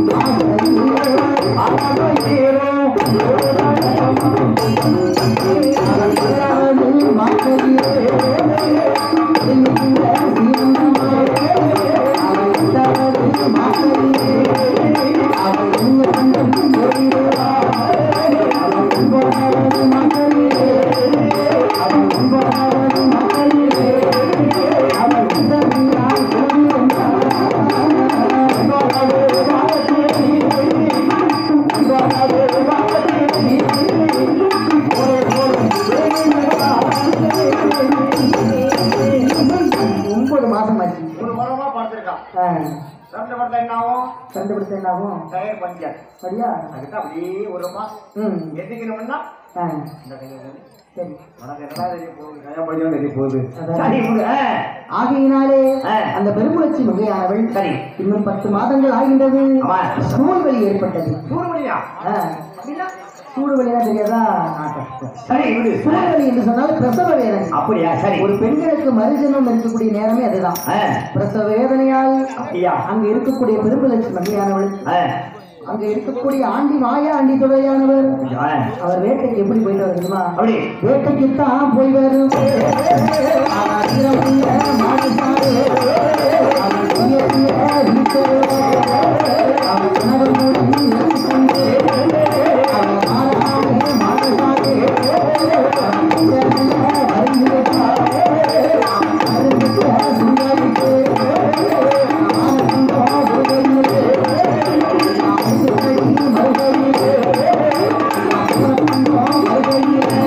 ஒன்பது மாசம் ஆச்சு ஒரு வாரமா படுத்திருக்கான் ஆ, ரெண்டு படத்துல என்ன ஆகும் கண்டுபிடிச்ச என்ன ஆகும் டயர் பஞ்சர் சரியா அதுக்கு அப்படியே ஒரு மா ம் எதுக்கணும்னா ஆ இந்த கையை வந்து சரி உனக்கு என்னடா தெரிய போகுது கல்யாணம் படிக்கணும் தெரிய போகுது அதான். சரி விடு. ஆ. ஆகையினாலே ஆ. அந்த பெருமுளச்சி மிகையானவள் சரி இன்னும் பத்து மாதங்கள் ஆகின்றது ஆமா. சூழ்வழி ஏற்பட்டது சூடுமணியா ஆ. சூழ்வழினா தெரியாதா சரி விடு சூழ்வழி என்று சொன்னால் பிரசவ வேதனை அப்படியா சரி ஒரு பெண்களுக்கு மறுஜனம் இருக்கக்கூடிய நேரமே அதுதான் ஆ. பிரசவ வேதனையால் அப்படியா அங்க இருக்கக்கூடிய பெரும்பலட்சி மகிழானவள் ஆ. அங்க இருக்கக்கூடிய ஆண்டி மாயா ஆண்டி துறையானவர் ஆ. அவர் வேட்டைக்கு எப்படி போயிட்டு வர தெரியுமா அப்படி வேட்டைக்குத்தான் போய் வரும் அவர் வீரமுள்ள மாடுசாரு. அவர் உயரிய வீட்டோடு. அவர் உணர்வுடன் இருந்து. அவர் மாறாத மாடுசாரு. அவர் வீரமுள்ள வருந்திருப்பார். அவர் அருந்துக்க சுந்தரிக்கு. ஆனந்தம் வருகையிலே. ஆனந்தம் வருகையிலே. ஆனந்தம் வருகையிலே.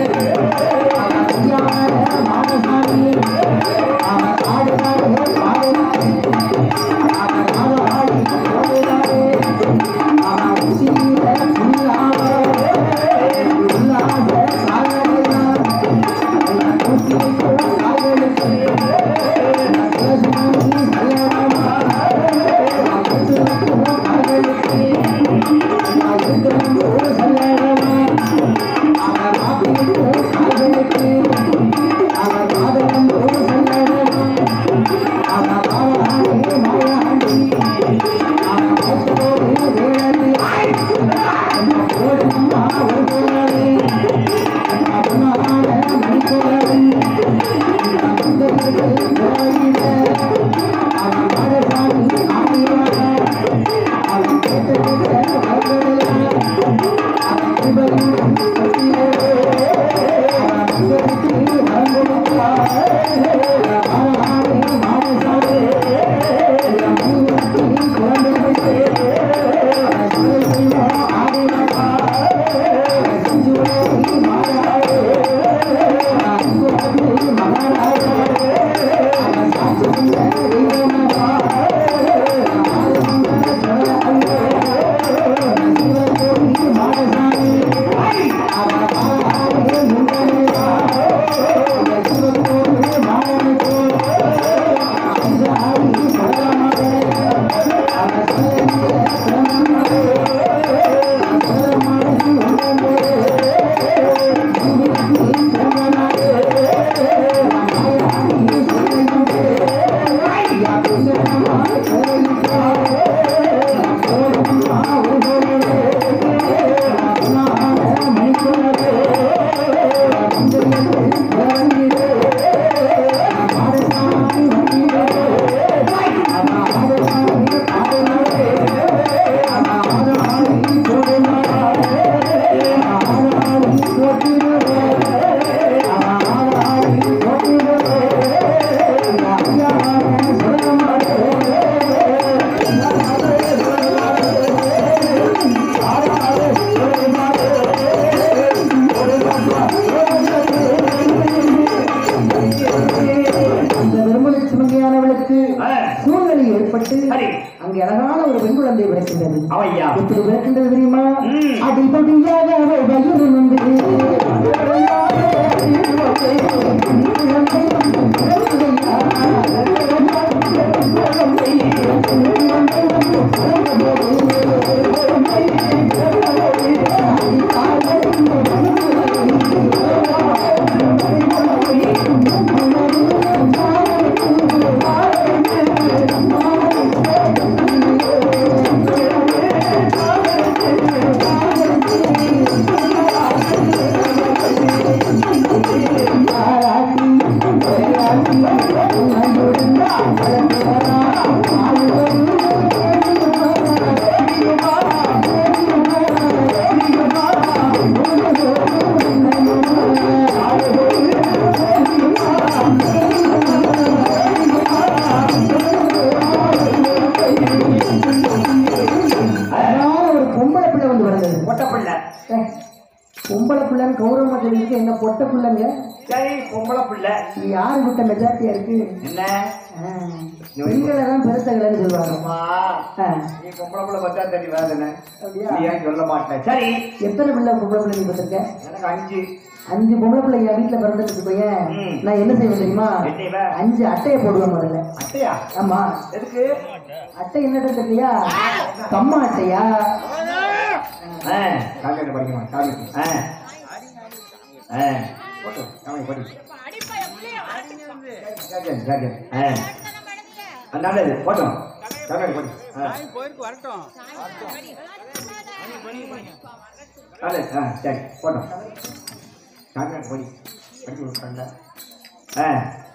அந்த பெருமலட்சுமியானவளுக்கு ஆ. சூழ்நிலை ஏற்பட்டு சரி. அங்கே அழகான ஒரு பெண் குழந்தை பிறக்கின்றது அவையா எப்படி பிறக்கின்றது தெரியுமா ம். அடிப்படியாக அவள் வயிறு வந்து அழகான ஒரு பொம்பளை பிள்ளை வந்து பிறந்தது பொட்ட பிள்ளை ஏய், பொம்பளை பிள்ளைன்னு கௌரவமா தெரிவிக்க என்ன பொட்ட பிள்ளைங்க சரி பொம்பளை பிள்ளை இது யாரு கிட்ட மெஜாரிட்டியா இருக்கு என்ன ஆ, பெண்களை தான் பெருத்தகலைன்னு சொல்லுவாங்க அம்மா ஆ, நீ பொம்பளை பிள்ளை பத்தா தண்ணி வேதனை அப்படியா? நீ ஏன் சொல்ல மாட்டேன் சரி எத்தனை பிள்ளை பொம்பளை பிள்ளை நீ பார்த்திருக்க எனக்கு அஞ்சு அஞ்சு பொம்பளை பிள்ளைங்க என் வீட்டுல பிறந்துட்டு போயேன் ம். நான் என்ன செய்வேன் தெரியுமா என்ன செய்வ? அஞ்சு அட்டையை போடுவேன் முதல்ல அத்தையா ஆமா எதுக்கு அட்டை என்னட்டு தெரியலையா கம்மா அட்டையா ஆ காலேஜ் படிக்கணும் காலேஜ் ஆ ஆ போட்டோம் காலேஜ் படி சரி சரி ஆ நல்லது போட்டோம் காலேஜ் படி ஆ காலேஜ் ஆ சரி போட்டோம் காலேஜ் படி படிச்சு விட்டாங்க ஆ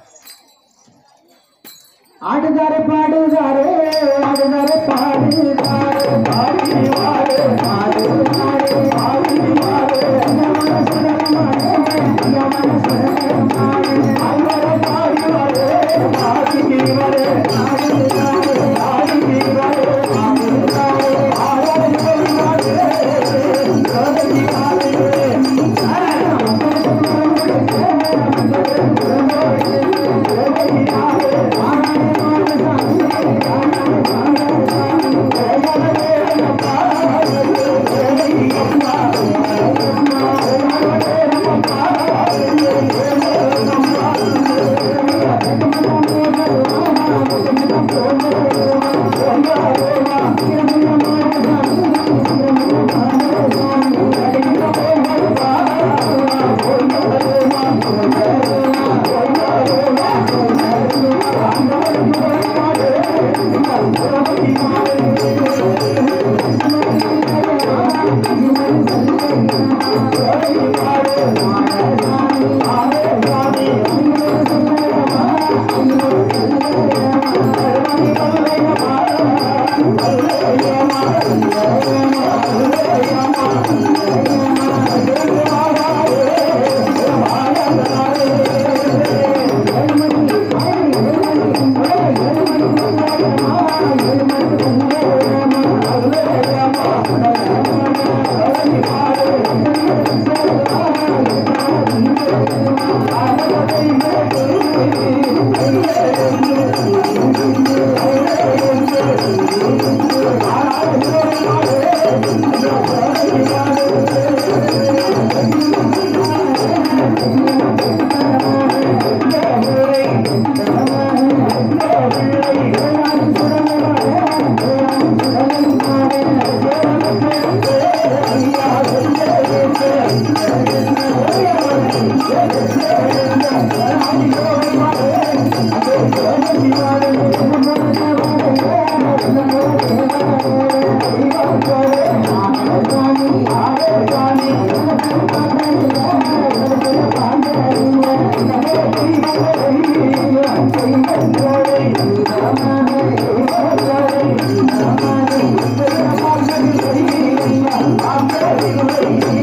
ஆடுதாரே பாடுதாரே ஆடுதாரே பாடுதாரே பாடி வாரே பாடு வாரே பாடி வாரே அய்யமான சுரமானே அய்யமான சுரமானே அய்யமான பாடி வாரே பாடி வாரே பாடி வாரே பாடி வாரே பாடி வாரே ஆடாதே பாடி வாரே கதடி வாரே ஆ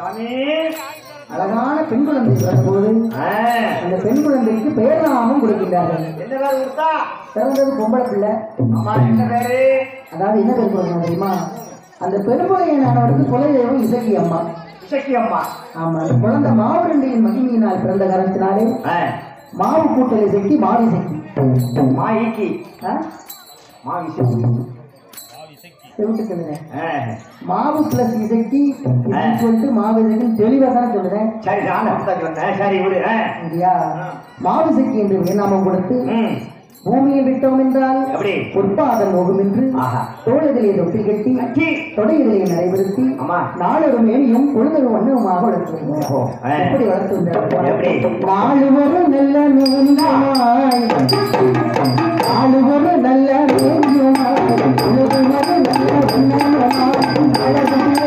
சாமி அழகான பெண் குழந்தை பிறந்தபோது ஆ, அந்த பெண் குழந்தைக்கு பெயர் நாமம் கொடுக்கின்றார்கள் என்ன பேர் கொடுத்தா பிறந்தது பொம்பளை பிள்ளை அம்மா என்ன பேரு அதாவது என்ன பேர் கொடுக்கணும் தெரியுமா அந்த பெரும்புலையனானவருக்கு குலதெய்வம் இசக்கி அம்மா இசக்கி அம்மா ஆமா அந்த குழந்தை மாவுரண்டியின் மகிமையினால் பிறந்த காரணத்தினாலே ஆ, மாவு கூட்டல் இசக்கி மாவு இசக்கி மா ஈக்கி ஆ? மா இசக்கி செவிட்டு சொல்லுங்க ஆ, மாவு பிளஸ் இசக்கி சொல்லிட்டு மாவு இசைக்குன்னு தெளிவா தானே சொல்லுறேன் சரி நான் அப்படிதான் சொன்னேன் சரி விடு ஆ. இல்லையா மாவு இசக்கி என்று வேணாமம் கொடுத்து ம் பூமியில் விட்டோம் என்றால் எப்படி பொற்பாதம் நோகும் என்று ஆஹா. தோழர்களே தொட்டி கட்டி அச்சி. தொடைகளை நடைபெறுத்தி அம்மா. நாளொரு மேனியும் பொழுதொரு வண்ணமுமாக வளர்த்து வந்தார். ஓ, ஆ. எப்படி வளர்த்து வந்தார்? எப்படி? நாலு ஒரு நல்ல மேனியுமாய் நாலு ஒரு நல்ல மேனியுமாய் பொழுது ஒரு நல்ல வண்ணமுமாய் அழகிலே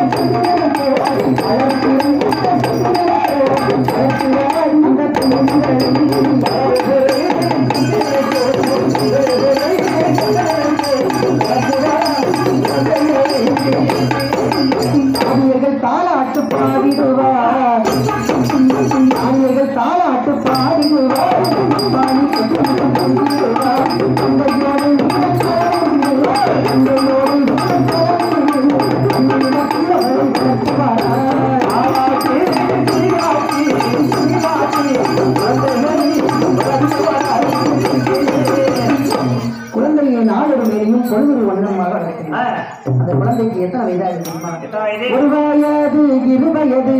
அழகிலே அந்த ஆரியர்கள் தாளாட்டு பாடிடுவார் ஆரியர்கள் தாளாட்டு பாடிடுவார் பாடி பாடிடுவார் அங்கையோடு அங்கையோடு குழந்தையை நாளொரு மேலையும் பொழுது வண்ணமாக ஆ, வளர்க்கிறார் அந்த குழந்தைக்கு எத்தனை வயதாக இருக்குமா எத்தனை வயது ஒரு வயது இரு வயது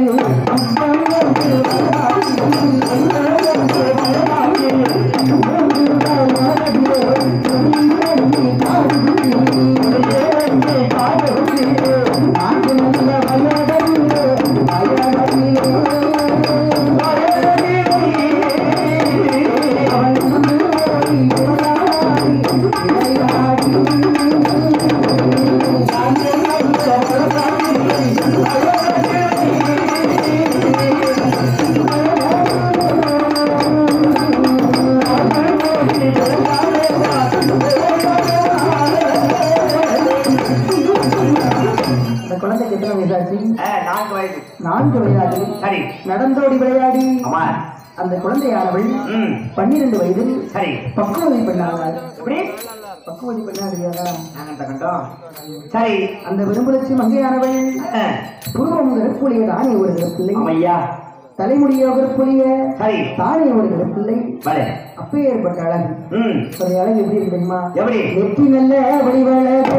அந்த குழந்தைக்கு எத்தனை வயதாச்சு ஆ, நான்கு வயது நான்கு வயதாச்சு சரி நடந்தோடி விளையாடி அம்மா அந்த குழந்தையானவள் ம் பன்னிரண்டு வயதில் சரி பக்குவதி பெண்ணானாள் எப்படி பக்குவதி பெண்ணா தெரியாதா நாங்க கண்டோம் சரி அந்த விரும்புலட்சி மங்கையானவள் ஆ, புருவம் கருப்புலிய தானே ஒரு கருப்பிள்ளை ஆமையா தலைமுடியோ கருப்புலிய சரி தானே ஒரு கருப்பிள்ளை வலே அப்பே ஏற்பட்ட அழகு ம் அந்த அழகு எப்படி இருக்கு தெரியுமா எப்படி நெற்றி நல்ல வடிவழகு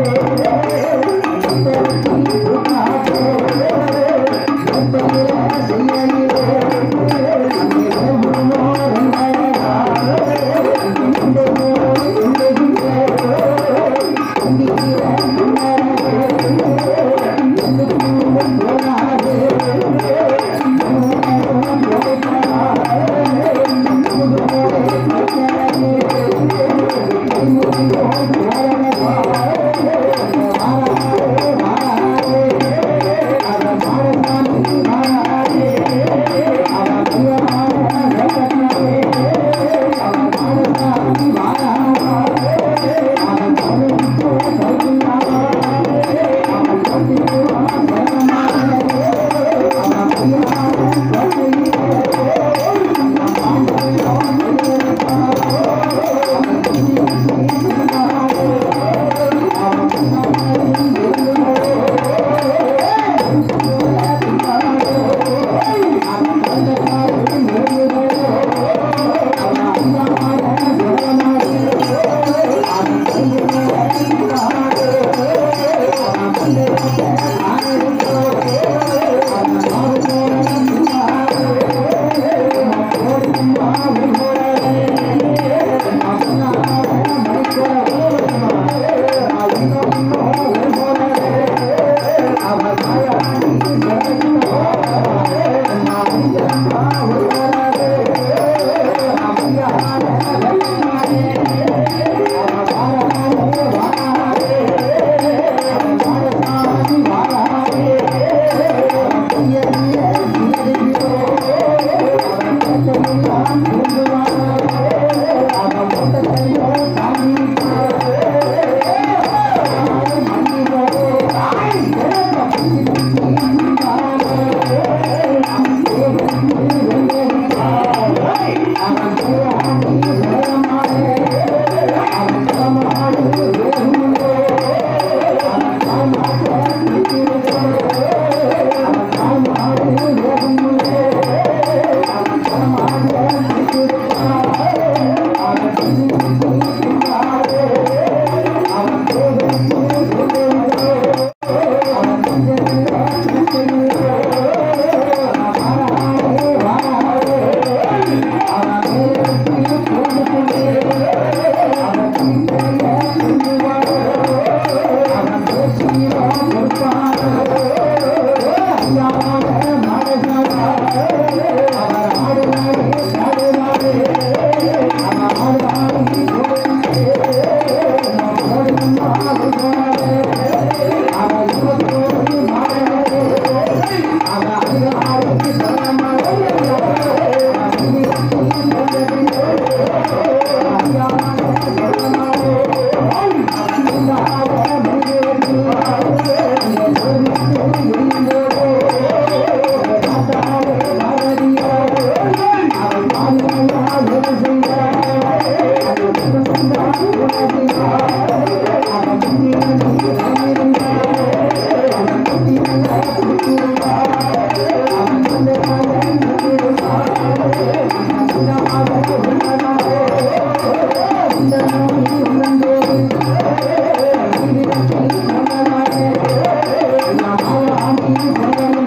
மாற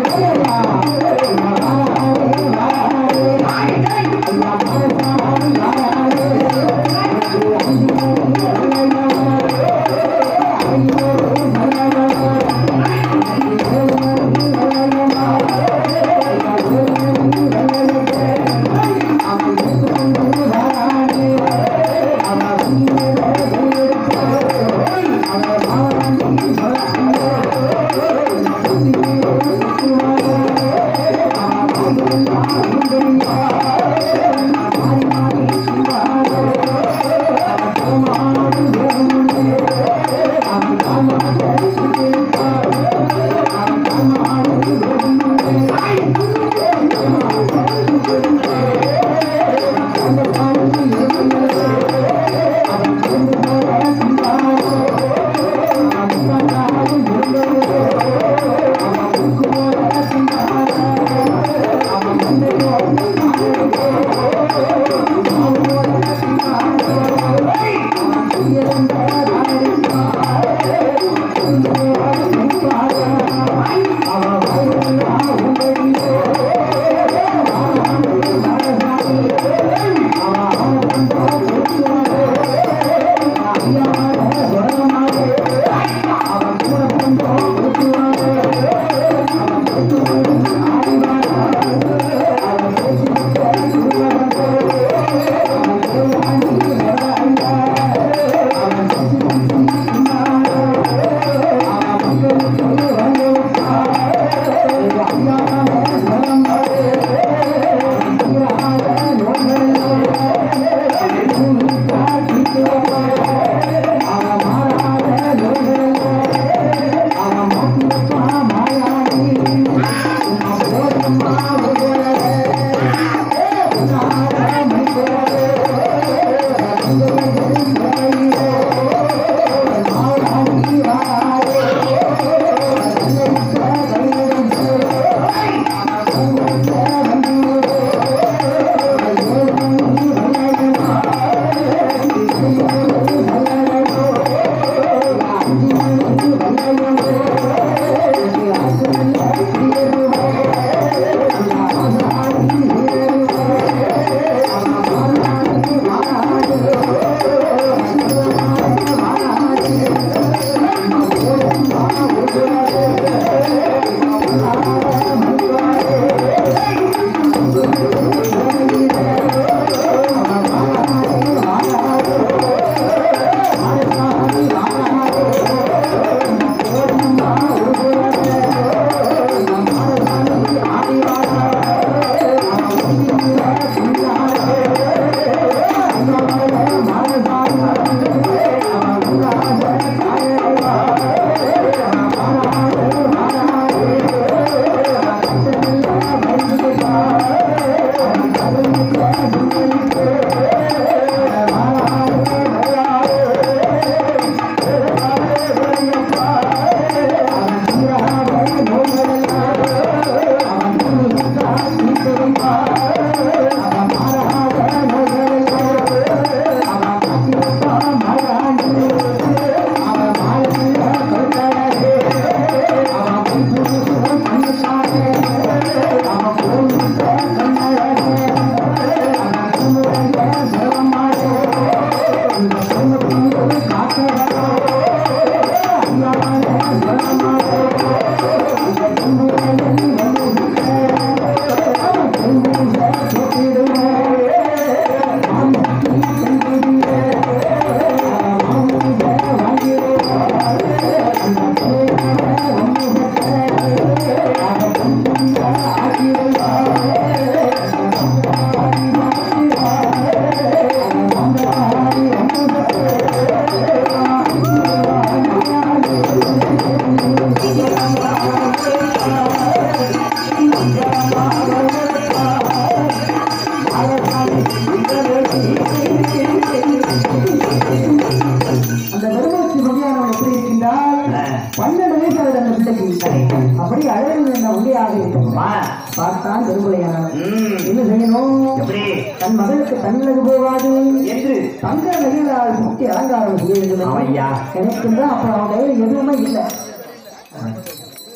அந்த பெருமாச்சி மதியானம் எப்படி இருக்கின்றால் பன்னெண்டு வயசு ஆகுது அந்த பிள்ளைக்கு அப்படி அழகு என்ன உள்ளியாக இருக்கும் பார்த்தான் பெருமுளையானவன் என்ன செய்யணும் எப்படி தன் மகளுக்கு தன்னது போகாது என்று தங்க நகைகளால் சுட்டி அலங்காரம் செய்ய வேண்டும் ஐயா. எனக்கு தான் அப்புறம் அவன் கையில் எதுவுமே இல்லை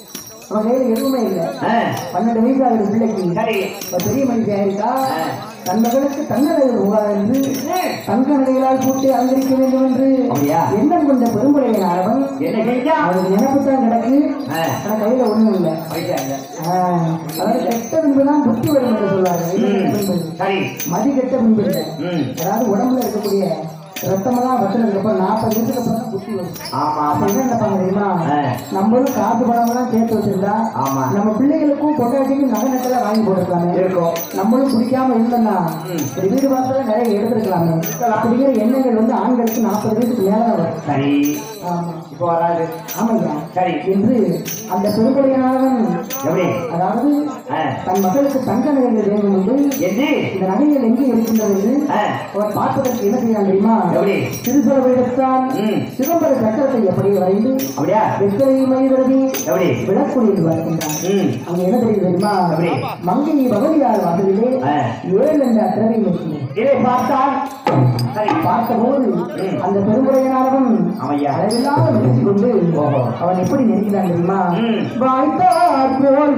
அவன் கையில எதுவுமே இல்லை ஆ, பன்னெண்டு வயசு ஆகுது பிள்ளைக்கு சரி இப்ப பெரிய மனுஷன் ஆயிருக்கா ஆ. தன் மகளுக்கு தன்னடைகள் உருவாக என்று தங்க நகைகளால் கூட்டி அலங்கரிக்க வேண்டும் என்று அப்படியா? எண்ணம் கொண்ட பெரும்புறையின் அரவன் என்ன செஞ்சா அவருக்கு நினைப்பு தான் கிடக்கு ஆ. ஆனா கையில ஒண்ணும் இல்லை பைசா இல்ல. ஆஹ், அதாவது கெட்ட பின்புதான் புத்தி வரும் என்று சொல்வாரு ம், பின்பு. சரி மதி கெட்ட பின்பு இல்லை ம் அதாவது உடம்புல இருக்கக்கூடிய ரத்தமெல்லாம் வத்தினதுக்கு அப்புறம் நாற்பது வயசுக்கு அப்புறம் தான் புத்தி வரும் ஆமா அப்ப ஆமா என்ன நினைப்பாங்க தெரியுமா ஆ. நம்மளும் காசு பணம் எல்லாம் சேர்த்து வச்சிருந்தா ஆமா. நம்ம பிள்ளைகளுக்கும் பொண்டாட்டிக்கும் நகை நட்டெல்லாம் வாங்கி போட்டுருக்காங்க இருக்கும் நம்மளும் குடிக்காம இருந்தோம்னா ம். ஒரு வீடு வாசல நிறைய எடுத்துருக்கலாமே அப்படிங்கிற எண்ணங்கள் வந்து ஆண்களுக்கு நாற்பது வயசுக்கு மேலதான் வரும் சரி ஆமா இப்போ வராது ஆமாய்யா சரி என்று அந்த பெரும்படியானவன் எப்படி அதாவது ஆ, தன் மகளுக்கு தங்க நகைகள் வேண்டும் என்று என்ன இந்த நகைகள் எங்கே இருக்கின்றது என்று ஆ, அவர் பார்ப்பதற்கு என்ன செய்யலாம் தெரியுமா எப்படி திருசலவை எடுத்தான் ம். சிதம்பர சக்கரத்தை எப்படி வரைந்து அப்படியா வெத்தலை மயிரதி எப்படி விளக்குடியில் வருகின்றான் ம் அங்க என்ன தெரியுது தெரியுமா எப்படி? மங்கை பகவதியார் வாசலிலே ஆ. ஏழு என்ற அத்திரவை இருக்கிறது இதை பார்த்தால் சரி பார்த்தபோது ம். அந்த பெருமுறையினானவன் அமையா அளவில்லாத முயற்சி கொண்டு ஓஹோ. அவன் எப்படி நெருங்கினான் தெரியுமா ம். வாய்த்தார் போல்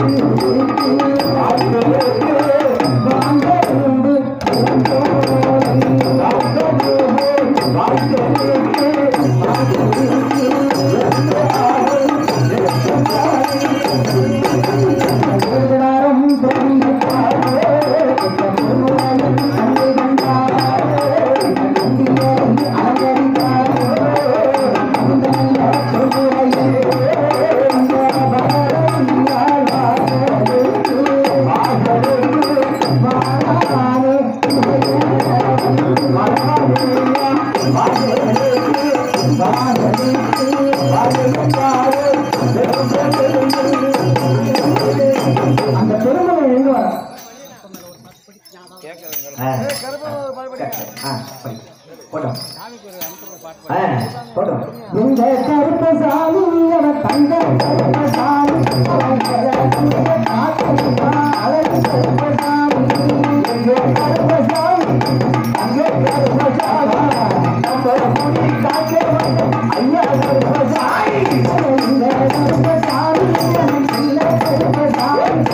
அந்த பெருமகன் எங்க வர ஆ, ஆ, சரி. போட்டோம் ஆ, போட்டோம் இந்த கருப்பசாமி அவன் தங்க கருப்பசாமி அவன் கருப்பசாமி அவன் கருப்பசாமி எங்கே கருப்பசாமி அங்கே கருப்பசாமி நம்ம முடி காக்க ஐயா கருப்பசாமி இந்த கருப்பசாமி அவன் இல்ல கருப்பசாமி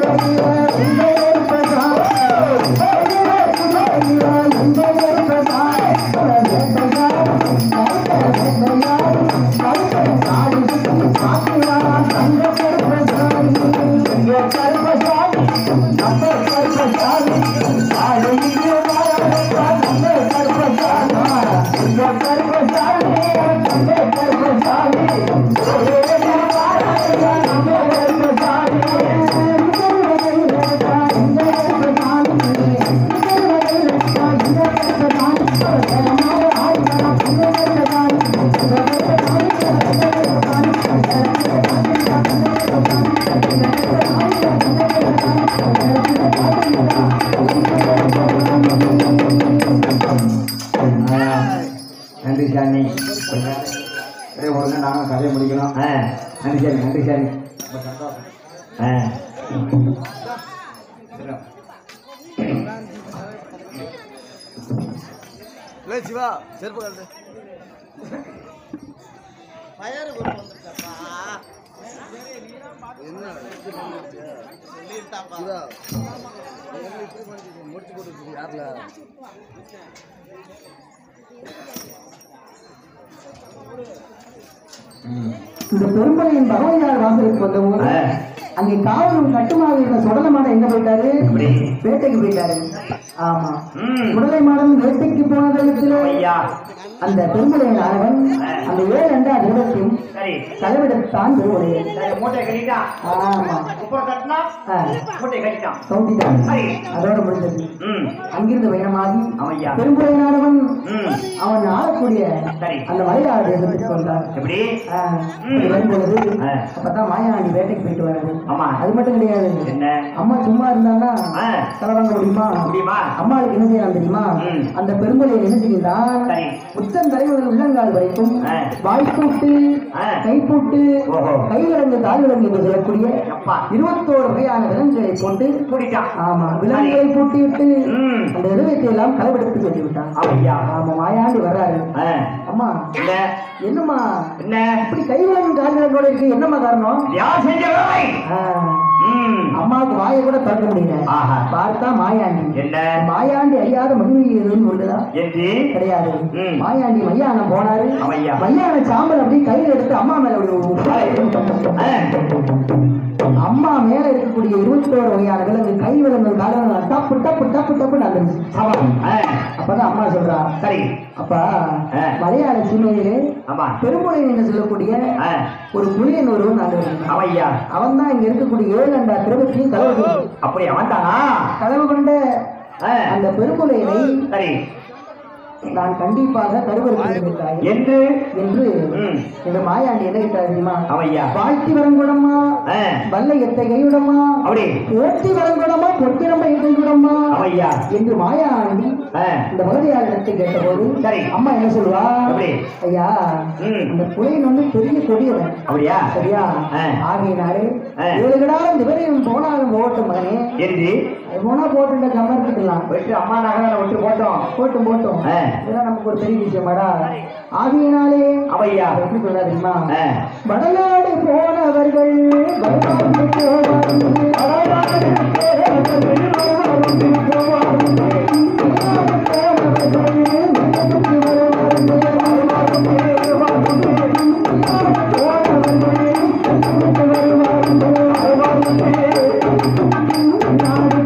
கருப்பசாமி நன்றி சாமி ஒரே உடனே நானும் கதையை முடிக்கணும் ஆ நன்றி சாமி நன்றி சாமி ரொம்ப சந்தோஷம் ஆ சிவா செருப்பு கலந்து முடிச்சு போட்டு யாருல இந்த பெரும்பலையின் பகவதியார் வாசலுக்கு வந்தபோது ஆ. அங்கே காவலும் கட்டுமாக இருந்த சுடலமான எங்க போயிட்டாரு எப்படி? வேட்டைக்கு போயிட்டாரு ஆமா ம். சுடலை மாடன் வேட்டைக்கு போன தளத்துல ஐயா அந்த பெரும்பலையின் ஆனவன் அந்த ஏழு அண்டா திருவத்தையும் சரி தலைவிடத்தான் பெருமுடைய சரி மூட்டை கட்டிட்டான் ஆமா குப்புற கட்டினா ஆ, மூட்டை கட்டிட்டான் கவுத்திட்டான் சரி. அதோட முடிஞ்சது ம் அங்கிருந்து பயணமாகி ஆமையா பெரும்புறையினானவன் ம் அவன் ஆளக்கூடிய சரி. அந்த மலையாள தேசத்துக்கு வந்தான் எப்படி ஆ, அப்படி வரும்பொழுது ஆ. அப்பதான் மாயாண்டி வேட்டைக்கு போயிட்டு வராரு ஆமா. அது மட்டும் கிடையாது என்ன அம்மா சும்மா இருந்தான்னா ஆ. தலைவாங்க முடியுமா முடியுமா? அம்மாளுக்கு என்ன செய்யலாம் தெரியுமா ம். அந்த பெரும்பலையை என்ன செய்யுதான் சரி. உச்சம் தலைவர் உள்ளங்கால் வரைக்கும் ஆ. வாய்ப்பூட்டு ஆ. கைப்பூட்டு ஓஹோ. கைவிலங்கு தாழ்விலங்கு என்று சொல்லக்கூடிய எப்பா. இருபத்தோரு வகையான விலங்குகளை போட்டு கூட்டிட்டான் ஆமா விலங்குகளை பூட்டிவிட்டு ம். அந்த இருதயத்தை எல்லாம் கலவெடுத்து சொல்லி விட்டான் ஆமையா ஆமா மாயாண்டி வர்றாரு ஆ அம்மா என்ன என்னம்மா என்ன இப்படி கைவிலங்கு கால்விலங்கோட இருக்கு என்னம்மா காரணம் யார் செஞ்ச வேலை ஆ, ம் அம்மாவுக்கு வாயை கூட திறக்க முடியல ஆஹா. பார்த்தா மாயாண்டி என்ன மாயாண்டி அறியாத மகிழ்ச்சி எதுவும் உள்ளதா என்று கிடையாது ம். மாயாண்டி மையானம் போனாரு ஆமையா. மையான சாம்பல் அப்படி கையில எடுத்து அம்மா மேல ஒரு ஆ. அம்மா மேல இருக்கக்கூடிய இருபத்தோரு வகையான விலங்கு கை விலங்கு கால விலங்கு டப்பு டப்பு டப்பு டப்பு நடந்துச்சு ஆ. அப்பதான் அம்மா சொல்றா சரி அப்பா ஆ. மலையாள சீமையிலே ஆமா பெருமுளை என்று சொல்லக்கூடிய ஆ. ஒரு புலியன் ஒருவன் நாங்கள் ஆமையா அவன் தான் இங்க இருக்கக்கூடிய ஏழு அண்டா திருவத்தையும் கலவு அப்படி அவன் தானா கலவு கொண்ட ஆ. அந்த பெருமுளையினை சரி நான் கண்டிப்பாக கருவறுத்திருந்தாய் என்று என்று ம். இந்த மாயாண்டி என்ன கேட்டார் தெரியுமா ஆமையா வாழ்த்தி வரங்குடமா ஆ. வல்ல எத்தை கைவிடமா அப்படி ஓட்டி வரங்குடமா பொற்கிழமை கைவிடமா ஆமையா என்று மாயாண்டி ஆ. இந்த பகவதியாரிடத்தை கேட்டபோது சரி. அம்மா என்ன சொல்லுவா எப்படி? ஐயா ம். அந்த புலையன் வந்து பெரிய கொடியவன் அப்படியா சரியா ஆ. ஆகையினாலே ஆ. ஏழுகடாலும் திவரையும் போனாலும் போகட்டும் மகனே என்று அது போனா போட்டு கமர்த்துக்கலாம் விட்டு அம்மா நகர விட்டு போட்டோம் போட்டும் போட்டும் ஆ. இதெல்லாம் நமக்கு ஒரு பெரிய விஷயமாடா ஆகையினாலே அவையா அவர் எப்படி சொல்றா தெரியுமா ஆ. வடநாடு போனவர்கள் வடநாடு போவார்கள். வடநாடு போனவர்கள் வடநாடு போவார்கள். வடநாடு போனவர்கள் வடநாட்டுக்கு வருவார்கள். வடநாட்டுக்கு வருவார்கள். வடநாடு போனவர்கள் வடநாட்டுக்கு வருவார்கள். வடநாடு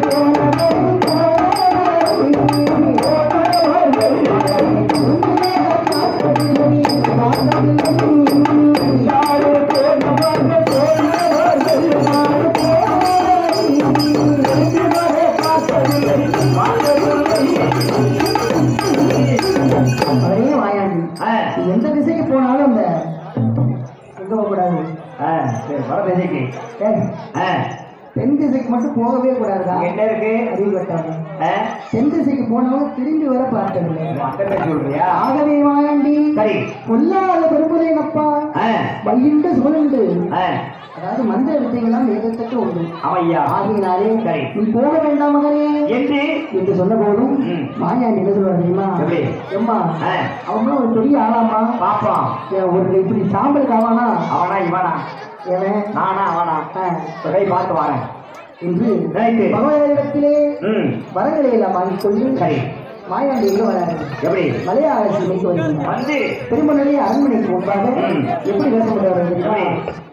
அவரே வாயாண்டி ஆ. நீ எந்த திசைக்கு போனாலும் அந்த எங்க போகக்கூடாது ஆ. சரி வர திசைக்கு ஏய், ஆ. தென் திசைக்கு மட்டும் போகவே கூடாதுடா இங்க என்ன இருக்கு அறிவு கட்டாங்க ஆ. தென் திசைக்கு போனவங்க திரும்பி வர பார்த்ததில்லை அந்த பேர் சொல்றியா ஆகவே வாயாண்டி சரி பொல்லாத பெருமுறையப்பா ஆ. வையிண்டு சுழண்டு ஆ. அதாவது மந்திர வித்தைகள்லாம் ஏகத்தக்க உண்டு அவையா ஆகையினாலே சரி. நீ போக வேண்டாம் மகனே என்று என்று சொன்ன போதும் ம். மாயாண்டி என்ன சொல்லுவார் தெரியுமா எப்படி? எம்மா ஆ. அவங்களும் ஒரு பெரிய ஆளாமா பாப்போம் ஏன் ஒரு இப்படி சாம்பல் காவானா அவனா இவனா எவன் நானா அவனா ஆ, போய் பார்த்து வரேன் என்று ரைட்டு. பகவதிடத்திலே ம் வரங்களை எல்லாம் வாங்கிக் கொண்டு சரி மாயாண்டி எங்க வராரு எப்படி மலையாள சீமைக்கு வருகிறார் வந்து திருமணமே அரண்மனைக்கு முன்பாக ம். எப்படி வேஷப்படுவார் தெரியுமா எப்படி?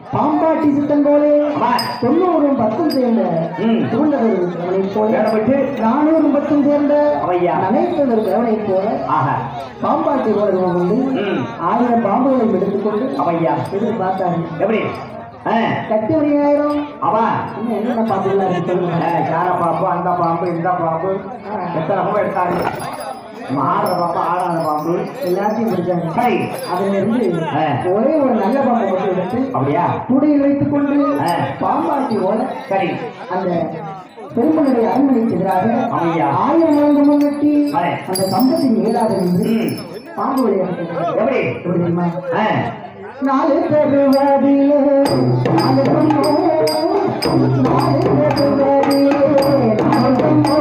பாம்பாட்டி சித்தங்கோலே ஆமா. தொண்ணூறும் பத்தும் சேர்ந்த ம். சூழ்ந்தவர் கிழவனை போல வேடமிட்டு நானூறும் பத்தும் சேர்ந்த அவையா. நனைத்தவர் கிழவனை போல ஆஹா பாம்பாட்டி போல கொண்டு ம். ஆயிரம் பாம்புகளை எடுத்துக்கொண்டு அவையா எதிர்பார்த்தாரு எப்படி ஆ கட்டி ஒரு ஆயிரம் அவா இன்னும் என்னென்ன பாம்புகளா இருக்கு சொல்லுங்க யார பாம்பு அந்த பாம்பு இந்த பாம்பு எத்தனை பாம்பு எடுத்தாங்க ஆடுற பாம்பு ஆடாத பாம்பு எல்லாத்தையும் பிடிச்சாங்க சரி அதுல இருந்து ஆ. ஒரே ஒரு நல்ல பாம்பை மட்டும் எடுத்து அப்படியா கூடையில் வைத்துக் கொண்டு ஆ. பாம்பாட்டி போல சரி அந்த பெருமனுடைய அரண்மனைக்கு எதிராக ஆமையா. ஆயிரம் ஆண்டு முன்னெட்டி ஆ. அந்த சம்பத்தின் மேலாக நின்று ம். பாம்பு விளையாட்டு எப்படி எப்படி தெரியுமா ஆ நாலு பெருவாதிலே நாலு பொண்ணோ நாலு பெருவாதிலே நாலு பொண்ணோ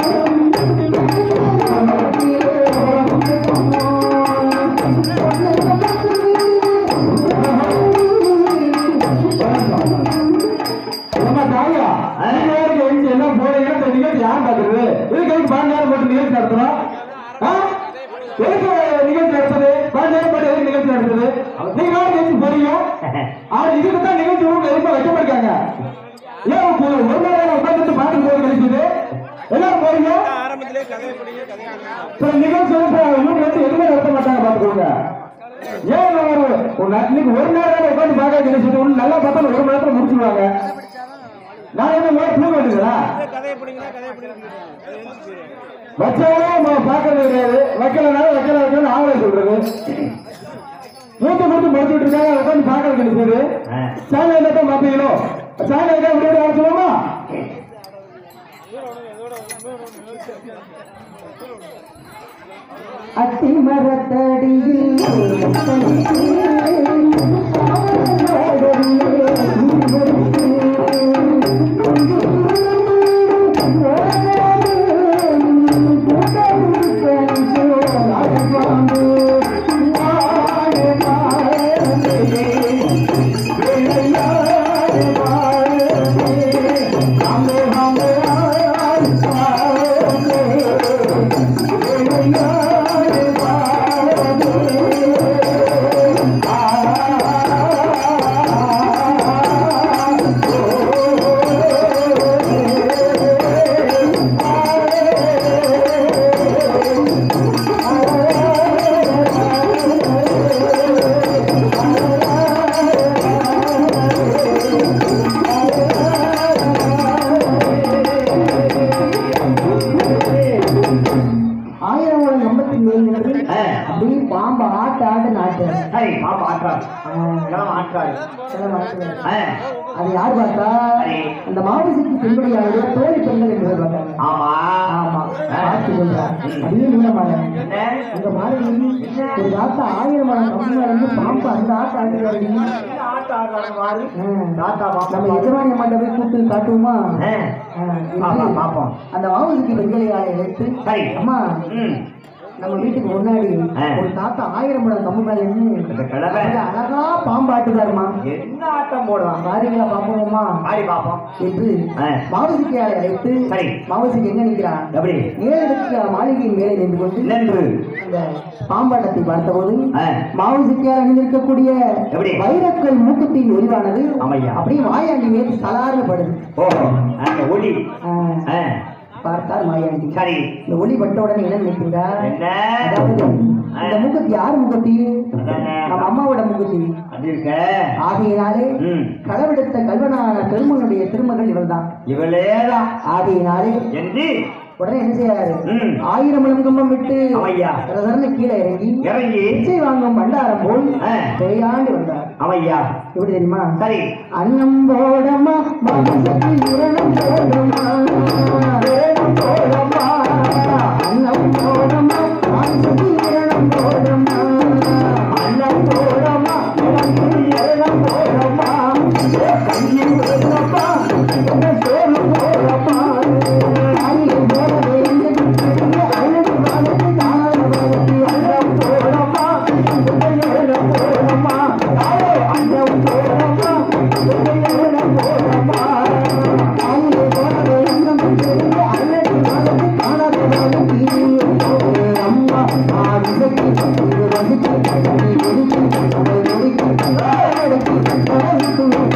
நம்ம தாயா அனைவருக்கு எழுந்து எல்லாம் போறீங்கன்னா இந்த நிகழ்ச்சி யார் பார்க்கறது இதுக்கு எதுக்கு பதினஞ்சு நேரம் போட்டு நிகழ்ச்சி நடத்துறோம் ஆ? எதுக்கு நிகழ்ச்சி நடத்துது பதினஞ்சு நேரம் போட்டு எதுக்கு நிகழ்ச்சி நடத்துது நீங்க யாரும் நிகழ்ச்சி போறீங்க ஆனா இதுக்கு தான் நிகழ்ச்சி உங்களுக்கு எதுவுமே வைக்கப்பட்டிருக்காங்க ஏன் ஒரு ஒரு மணி நேரம் உட்காந்துட்டு பாட்டு போய் கிடைக்குது எல்லாரும் போறீங்க சில நிகழ்ச்சி வந்து இவங்க வந்து எதுவுமே நடத்த மாட்டாங்க பாத்துக்கோங்க ஏன் ஒரு ஒரு நா- இன்னைக்கு ஒரு நேரம் உட்காந்து பார்க்க கிடைச்சது ஒண்ணு நல்லா பார்த்தா ஒரு மணி நேரத்துல முடிச்சுடுவாங்க நான் என்ன மேல தூங்க வேண்டியதா வச்சாலும் பார்க்கறது கிடையாது வைக்கலனாலும் வைக்கல வைக்கல ஆவலை சொல்றது மூத்த மூத்த மறைச்சிட்டு இருக்காங்க உட்காந்து பார்க்கறது கிடைச்சது ஆ. சாயங்காலம் என்ன தான் பார்த்தீங்களோ சாயங்காலம் என்ன விட விட சொல்லுமா அத்தி மரத்தடியில் ஆயிரம் ஒரு நம்பத்தின் மேல் நின்று ஆ. அப்படியே பாம்பு ஆட்டு ஆட்டு நாட்டு சரி பாம்பு ஆற்றாரு கிழமை ஆற்றாரு ஆ அது யார் பார்த்தா சரி. அந்த மாவட்டத்துக்கு பின்படியாக தோழி பெண்கள் என்று பார்த்தாங்க ஆமா ஆமா ஆ. பார்த்து கொண்டார் ம். அப்படியே நீளமாக என்ன அந்த மாதிரி ஒரு காத்த ஆயிரம் மணி கம்பெனி வந்து பாம்பு அந்த ஆட்டு ஆட்டுறாரு என்ன ஆட்டு ஆடுறாங்க மாறு தாத்தா பாப்பா நம்ம எஜமானி அம்மாட்ட போய் கூப்பிட்டு காட்டுவோமா ஆ. ஆ, பாப்பா, என்று பாப்போம். அந்த மாவட்டத்துக்கு பெண்களை எடுத்து சரி அம்மா ம் நம்ம வீட்டுக்கு முன்னாடி ஆ. ஒரு தாத்தா ஆயிரம் மணி கம்பு மேல நின்னு இந்த கிழமை அதுல அழகா பாம்பு ஆட்டுதாருமா என்ன ஆட்டம் போடுவான் பாருங்களா பாப்போமா ஆடி பாப்போம் என்று ஆ. மாவசிக்கையாளை அழைத்து சரி. மாவசிக்கு எங்க நிற்கிறான் எப்படி ஏழெடுக்க மாளிகையின் மேலே நின்று கொண்டு நின்று அந்த பாம்பாட்டத்தை பார்த்தபோது ஆ. மாவசிக்கையால் அணிந்திருக்கக்கூடிய எப்படி? வைரக்கல் மூக்குத்தின் ஒளிவானது ஆமையா. அப்படியே வாயாண்டி மீது சலார்னு படுது ஓஹோ அந்த ஒளி ஆ, ஆ. பார்த்தார் மாயாண்டி சரி இந்த ஒளி பட்ட உடனே என்ன நினைக்கின்றார் என்ன அதாவது இந்த மூக்குத்தி யார் மூக்குத்தி அதானே. நம்ம அம்மாவோட மூக்குத்தி அது இருக்க ஆகையினாலே ம் களவெடுத்த கல்வனான பெருமனுடைய திருமகள் இவள்தான் இவளேதான் ஆகையினாலே என்று உடனே என்ன செய்யறாரு ம் ஆயிரம் இளங்கம்பம் விட்டு அவையா. ரதர்னு கீழே இறங்கி இறங்கி பிச்சை வாங்கும் பண்டாரம் போல் ஆ. பெரியாண்டு வந்தார் அவையா எப்படி தெரியுமா சரி அன்னம் போடமா மனசுக்கு இரணம் போடமா இரணம் போடமா அன்னம் போடமா மனசுக்கு இரணம் போடமா அன்னம் போடமா மனசுக்கு இரணம் போடமா கையில் போடமா என்ன சோறு போடமா கையில் போடவே அழகு மனசு தான மனசு அன்னம் போடமா இரணம் போடமா அன்னம் போடமா இரணம் போடமா அவங்க போடவே அன்னம் தெரிந்து அழகு மனசு காணாத மனசு அம்மா ஆதிசக்தி ரசித்து ஒதுக்கி அவள் ஒதுக்கி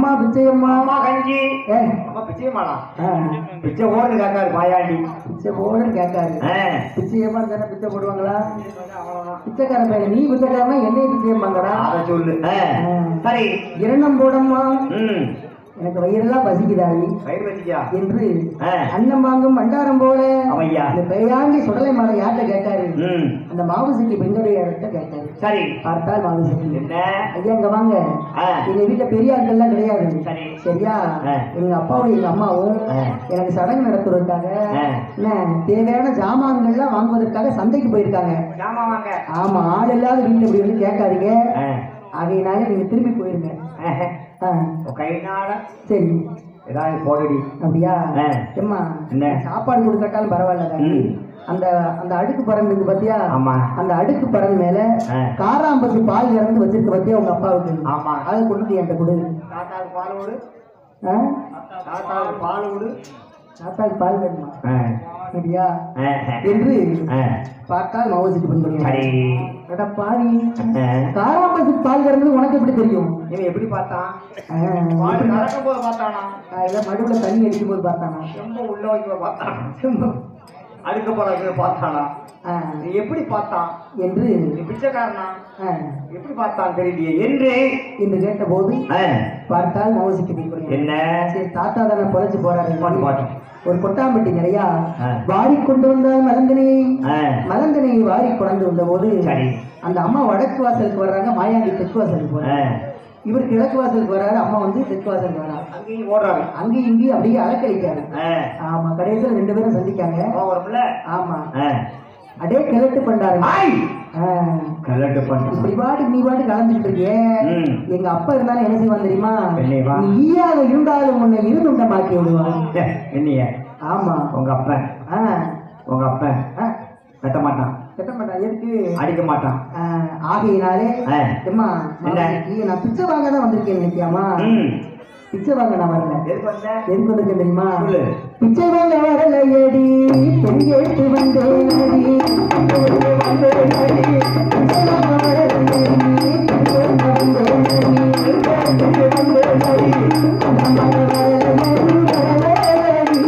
அம்மா பிச்சையம்மா அம்மா கஞ்சி ஏ, அம்மா பிச்சையம்மாடா ஆ, பிச்சை ஓடுன்னு கேட்காரு மாயாண்டி பிச்சை போடுன்னு கேட்காரு ஆ. பிச்சையம்மா தானே பிச்சை போடுவாங்களா பிச்சைக்காரன் பையன் நீ பிச்சைக்காரனா என்னைய பிச்சையம்மாங்கடா அதை சொல்லு ஆ. சரி இரணம் போடம்மா ம் எனக்கு வயிறெல்லாம் பசிக்குதாயி பயிர் வச்சிக்கா என்று ஆ. அன்னம் வாங்கும் பண்டாரம் போல அவையா இந்த பெயாண்டி சுடலை மாலை யார்கிட்ட கேட்டாரு ம் அந்த மாவு சிக்கி பெண்களுடைய இடத்த கேட்டாரு சரி பார்த்தால் மாவு சிக்கி என்ன ஐயா இங்க வாங்க ஆ. எங்க வீட்டுல பெரிய ஆட்கள்லாம் கிடையாது சரி. சரியா ஆ. எங்க அப்பாவும் எங்க அம்மாவும் ஆ. எனக்கு சடங்கு நடத்துறதுக்காக ஆ. என்ன தேவையான ஜாமான்கள்லாம் வாங்குவதற்காக சந்தைக்கு போயிருக்காங்க ஜாமா வாங்க ஆமா ஆள் இல்லாத வீட்டுல இப்படி வந்து கேட்காதீங்க ஆ. ஆகையினால நீங்க திரும்பி போயிருங்க ஆஹா. ஆ, உன் கைனால சரி ஏதாவது போடுடி அப்படியா ஆ. எம்மா என்ன? சாப்பாடு கொடுக்கட்டாலும் பரவாயில்ல தாயி. ம். அந்த அந்த அடுக்கு பறன் இருக்கு பாத்தியா ஆமா. அந்த அடுக்கு பறன் மேல ஆ. காராம்பசு பால் இறந்து வச்சிருக்க பாத்தியா உங்க அப்பாவுக்கு ஆமா. அதை கொண்டு வந்து என்கிட்ட கொடு தாத்தாவுக்கு பால் விடு ஆ? தாத்தாவுக்கு பால் விடு தாத்தாவுக்கு பால் வேணுமா ஆ. அப்படியா ஆஹா. என்று ஆ. பார்த்தால் மவசிட்டு பண்ணி சரி அட பாவி ஆ. காராம்பசு பால் இறந்து உனக்கு எப்படி தெரியும் இவன் எப்படி பார்த்தான் ஆ, பால் எப்படி? கறக்கும் போது பார்த்தானா ஆ, இல்ல மடுவுல தண்ணி அடிக்கும் போது பார்த்தானா ரொம்ப உள்ள வைக்க பார்த்தானா அடுக்க போல பார்த்தானா ஆ, நீ எப்படி பார்த்தான் என்று நீ பிச்சைக்காரனா ஆ, எப்படி பார்த்தான் தெரியலையே என்று என்று கேட்டபோது ஆ. பார்த்தால் மவசிக்கு பிடிக்கும் என்ன சரி தாத்தா தானே பொழைச்சு போறாரு பாட்டு பாட்டு ஒரு கொட்டாம்பட்டி நிறையா ஆ. வாரி கொண்டு வந்தால் மலந்தனையை ஆ. மலந்தனையை வாரி கொண்டு வந்த போது சரி. அந்த அம்மா வடக்கு வாசலுக்கு வர்றாங்க மாயாண்டி தெற்கு வாசலுக்கு ஆ. வர்றாங்க இவர் கிழக்கு வாசலுக்கு வர்றாரு அம்மா வந்து தெற்கு வாசலுக்கு வர்றாங்க அங்கேயும் ஓடுறாரு அங்கேயும் இங்கேயும் அப்படியே அலக்கழிக்காரு ஆ. ஆமா கடைசியில் ரெண்டு பேரும் சந்திக்காங்க போகிறோம்ல ஆமா ஆ. அடே கிழட்டு பண்டாரு ஆய். ஆ. கலட்டு பண்ண இப்படி பாட்டுக்கு நீ பாட்டு கலந்துட்டு இருக்கியே ம். எங்க அப்பா இருந்தாலும் என்ன செய்வான் தெரியுமா என்னைவா? நீ ஈயாக இருந்தாலும் உன்னை இருந்துண்ட மாட்டி விடுவான் என்னைய ஆமா உங்க அப்பன் ஆ, உங்க அப்பன் ஆ, வெட்ட மாட்டான் கட்ட மாட்டான் எதுக்கு அடிக்க மாட்டான் ஆ, ஆகையினாலே ஆ. எம்மா என்ன? நாளைக்கு நான் பிச்சை வாங்க தான் வந்திருக்கேன் நித்யாமா ம். பிச்சை வாங்க நான் வரல எதுக்கு வந்த எதுக்கு வந்திருக்கேன் தெரியுமா சொல்லு. பிச்சை வாங்க வரலையடி பெண் கேட்டு வந்தேன் அடி பிச்சை வந்தேன் அடி பிச்சை வாங்க வரலையடி பெண் கேட்டு வந்தேன் அடி பிச்சை வந்தேன் அடி அந்த மகன் வரலையடி வரலையடி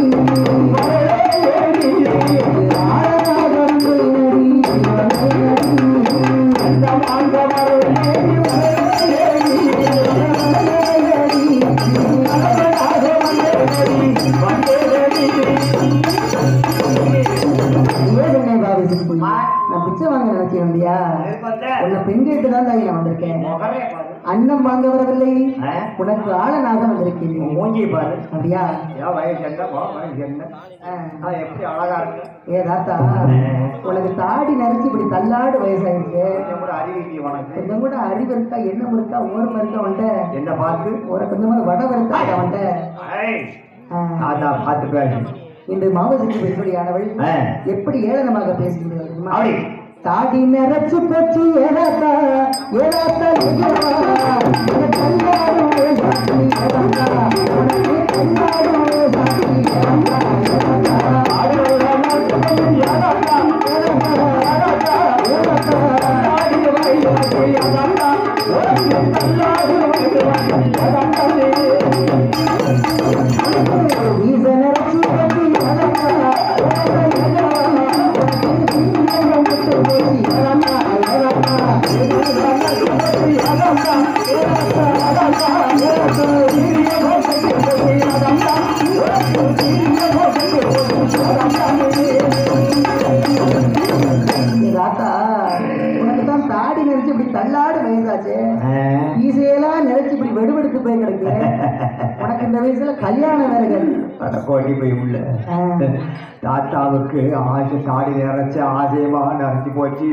வரலையடி ஆழமாக வந்தேனடி வரலையடி அந்த மாங்க வரலையடி வரலையடி ஏழுமே பாபு சிரிப்பு. நான் பிச்சை வாங்க நினைச்சேன் இல்லையா எதுக்கு வந்த உன்னை பெண் கேட்டு தான் நான் வந்திருக்கேன் முகரே பாரு அன்னம் வாங்க வரவில்லை ஆ? உனக்கு ஆளனாக வந்திருக்கேன் உன் மூஞ்சியை பாரு அப்படியா ஏன் வயசு என்ன வா வயசு என்ன ஆ. அது எப்படி அழகா இருக்கு ஏ தாத்தா உனக்கு தாடி நரைச்சு இப்படி தள்ளாடு வயசாயிருக்கு கொஞ்சம் கூட அறிவிக்கி உனக்கு கொஞ்சம் கூட அறிவு இருக்கா எண்ணம் இருக்கா ஓர்ம இருக்கா அவன்கிட்ட என்ன பார்த்து ஒரு கொஞ்சமா வடம் இருக்கா அவன்கிட்ட ஐய். ஆ. அதான் பார்த்து பேசு இன்று மாவட்டத்தில் பெண்படியானவள் ஆ. எப்படி ஏளனமாக பேசுகிறது தெரியுமா? அப்படி. தாடி நரைச்சு போச்சு ஏலாத்தா ஏலாத்தா ஏலா உனக்கு கல்யாணம் ஏலாத்தி ஏலாத்தா உனக்கு கல்யாணம் ஏலாத்தி ஏலாத்தா ஏலாத்தா ஆடோட நாட்டம் ஏலாத்தா ஏலாத்தா ஏலாத்தா ஏலாத்தா தாடி வயலாத்தி ஏலாத்தா உனக்கு கல்யாணம் ஏலாத்தி ஏலாத்தா வீச நரைச்சு போச்சு ஏலாத்தா ஏலாத்தா ராத்தா உனக்கு தான் தாடி நெரிச்சு இப்படி தள்ளாடு வயசாச்சு ஈசையெல்லாம் நெரிச்சு இப்படி வெடுவெடுத்து போய் கிடக்கு உனக்கு இந்த வயசுல கல்யாணம் வேற கேள்வி அட கோட்டி போய் உள்ள ஆ. தாத்தாவுக்கு ஆசை தாடி நிறைச்சு ஆசையமா நிறைச்சு போச்சு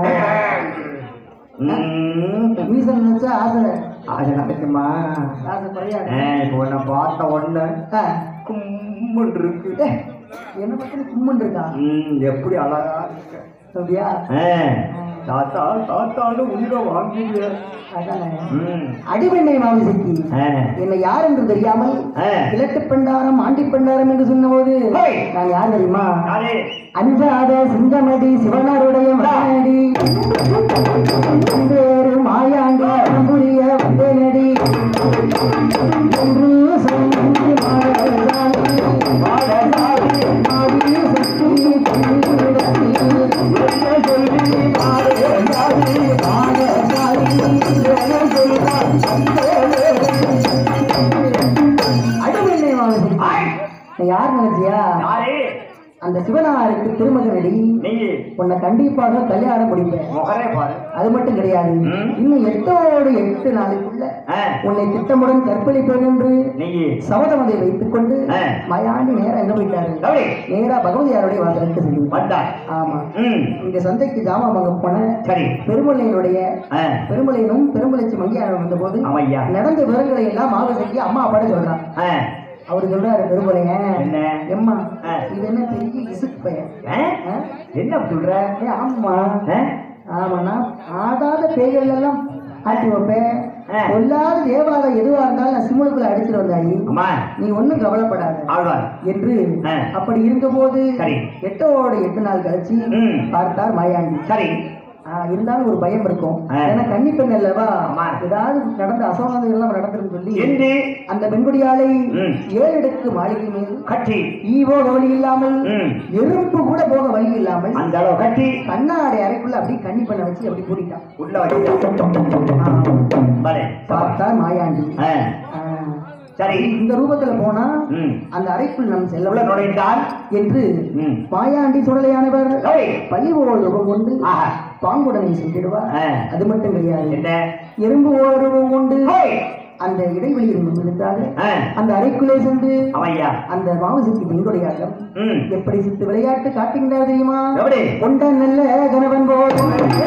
ம். மீசல் நினைச்சா ஆசை ஆசை நடக்குமா ஆசை குறையாது ஆ, இப்போ உன்னை பார்த்த உடனே ஆ. கும்மன் இருக்கு ஏய், என்ன பத்தி கும்மன் இருக்கா ம், எப்படி அழகா இருக்கு அப்படியா ஆ, தாத்தா தாத்தான்னு உயிரை வாங்கிங்க அதானே ம். அடிவெண்ணை மாவிசைக்கு ஆ. என்னை யார் என்று தெரியாமல் ஆ. கிழட்டு பெண்டாரம் ஆண்டி பெண்டாரம் என்று சொன்னபோது ஹேய். நான் யார் தெரியுமா யாரு? அஞ்சாத சிங்கமடி சிவனாருடைய மகனடி வேறு மாயாண்டி அம்புரிய வந்தேனடி என்று சொல்லி மாடசாமி மாடசாமி மாடி சுற்றி பண்ணிடத்தில் என்ன சொல்லி மாடசாமி மாடசாமி என்ன சொல்றான் அடிமையை வாங்க யார் நினைச்சியா யாரு அந்த சிவனாருக்கு திருமகனடி நீங்க உன்னை கண்டிப்பாக கல்யாணம் முடிப்பேன் முகரே பாரு அது மட்டும் கிடையாது ம். இன்னும் எட்டோடு எட்டு நாளைக்குள்ள ஆ, உன்னை திட்டமுடன் கற்பழிப்பேன் என்று நீங்க சபதமதை வைத்துக் கொண்டு ஆ. மயாண்டி நேரா எங்க போயிட்டாரு எப்படி நேரா பகவதியாருடைய வாசலுக்கு சென்று வந்தார் ஆமா ம் இங்க சந்தைக்கு ஜாமான் வாங்க போன சரி பெருமலையினுடைய ஆ, பெருமலையனும் பெருமலைச்சி மங்கியாரும் வந்த போது ஆமையா. நடந்த விவரங்களை எல்லாம் மாவட்டத்துக்கு அம்மா அப்பாட சொல்றான் ஆ, அவரு சொல்றாரு பெருமலைய என்ன? எம்மா ஆ. இது என்ன பெரிய இசுக்கு பையன் ஆ? ஆ? என்ன சொல்ற ஏ, ஆமா ஆ? ஆமாண்ணா ஆடாத பேய்கள் எல்லாம் ஆட்டி வைப்பேன் ஆ. கொல்லாத தேவாலய எதுவா இருந்தாலும் நான் சிம்முளுக்குள்ள அடிச்சிட்டு வந்தாயி அம்மா நீ ஒண்ணும் கவலைப்படாத ஆழ்வார் என்று ஆ. அப்படி இருந்தபோது சரி. எட்டோட எட்டு நாள் கழிச்சு ம். பார்த்தார் மாயாண்டி சரி ஆ, இருந்தாலும் ஒரு பயம் இருக்கும் ஆ. ஏன்னா கன்னி பெண் அல்லவா ஆமா. ஏதாவது நடந்த அசோகங்கள் எல்லாம் நடந்துரும் சொல்லி என்று அந்த பெண்குடியாலை ம். ஏழெடுக்கு மாளிகை மீது கட்டி ஈ போக வழி இல்லாமல் ம். எறும்பு கூட போக வழி இல்லாமல் அந்த அளவு கட்டி கண்ணாடி அறைக்குள்ள அப்படியே கண்ணி பண்ண வச்சு அப்படி கூட்டிட்டான் உள்ள வச்சு ஆ. பலே பார்த்தார் மாயாண்டி ஆ, ஆ. சரி இந்த ரூபத்துல போனா ம் அந்த அறைக்குள் நம் உள்ள செல்ல நுழைந்தால் என்று ம் மாயாண்டி சுடலையானவர் சரி பள்ளி ரூபம் கொண்டு ஆஹா பாங்குடனை செஞ்சிடுவார் ஆ. அது மட்டும் கிடையாது என்ன எறும்பு ரூபம் கொண்டு ஹோய்! அந்த இடைவெளியில் நின்றுட்டாங்க ஆ, அந்த அறைக்குள்ளே சென்று அவையா அந்த மாவுசிக்கு பெண்கொடையாட்டம் ம் எப்படி சித்து விளையாட்டு காட்டுகின்றார் தெரியுமா எப்படி கொண்ட நல்ல கணவன் போல்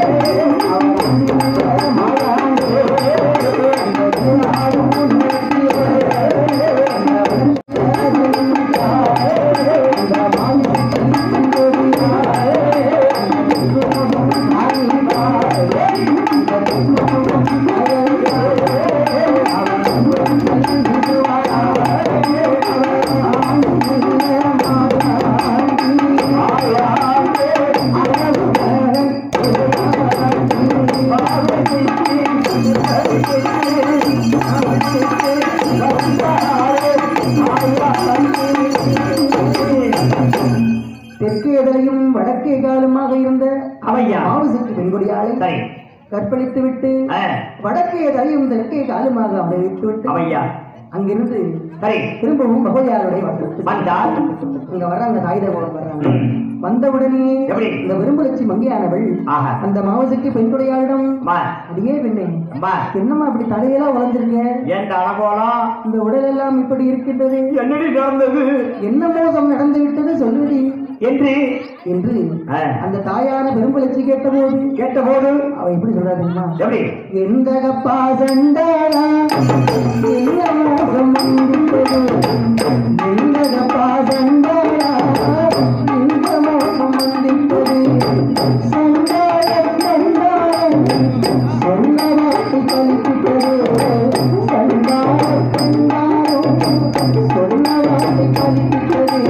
தெற்கே எதலையும் வடக்கே காலமாக இருந்த அவையா மாவுசிக்கு பெண்கொடியாளை சரி கற்பழித்து விட்டு ஆ, வடக்கே தலையும் தெற்கே காலுமாக அவரை விட்டு விட்டு அவையா அங்கிருந்து சரி திரும்பவும் பகவதியாருடைய வசனத்துக்கு வந்தால் இங்க வர்றாங்க தாயுத கோலம் வர்றாங்க ம். வந்தவுடனே எப்படி? இந்த விரும்பலட்சி மங்கியானவள் ஆஹா அந்த மாவசுக்கு பெண்குடையாளிடம் அம்மா அடியே பெண்ணே அம்மா என்னம்மா இப்படி தலையெல்லாம் வளர்ந்துருங்க ஏன் அனுபவம் இந்த உடல் எல்லாம் இப்படி இருக்கின்றது என்னடி நடந்தது என்ன மோசம் நடந்து விட்டது சொல்லுடி என்று என்று ஆ, அந்த தாயான பெரும்பலட்சி கேட்டபோது கேட்டபோது அவ எப்படி சொல்றா தெரியுமா எப்படி எந்த கப்பா சண்டாளா என்ன மோசம் வந்திட்டது எந்த கப்பா சண்டாளா இந்த மோசம் வந்திட்டது சண்டாள சண்டாள சொன்ன வார்த்தை கழிப்பிட்டது சண்டாள சண்டாள சொன்ன வார்த்தை கழிப்பிட்டது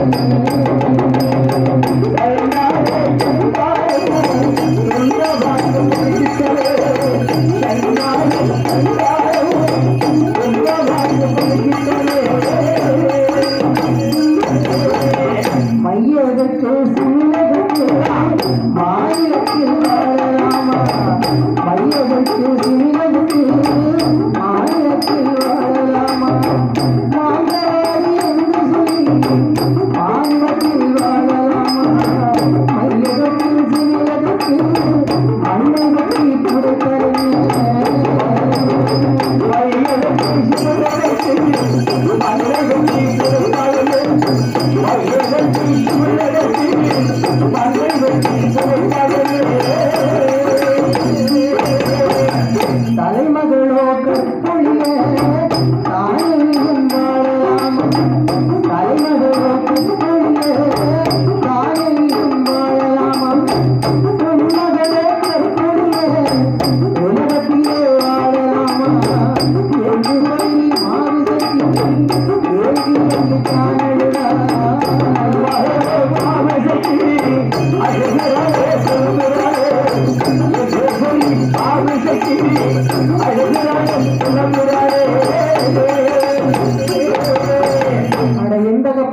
மையதற்கு சின்னதற்கு மாநிலத்தில் வாழலாமா மையதற்கு சின்னதற்கு மாநிலத்தில் வாழலாமா மாந்தவாடி என்று சொல்லி மாநிலத்தில் வாழலாமா மையதற்கு சின்னதற்கு அன்னை பற்றி கொடுத்தருங்க மையதற்கு சின்னதற்கு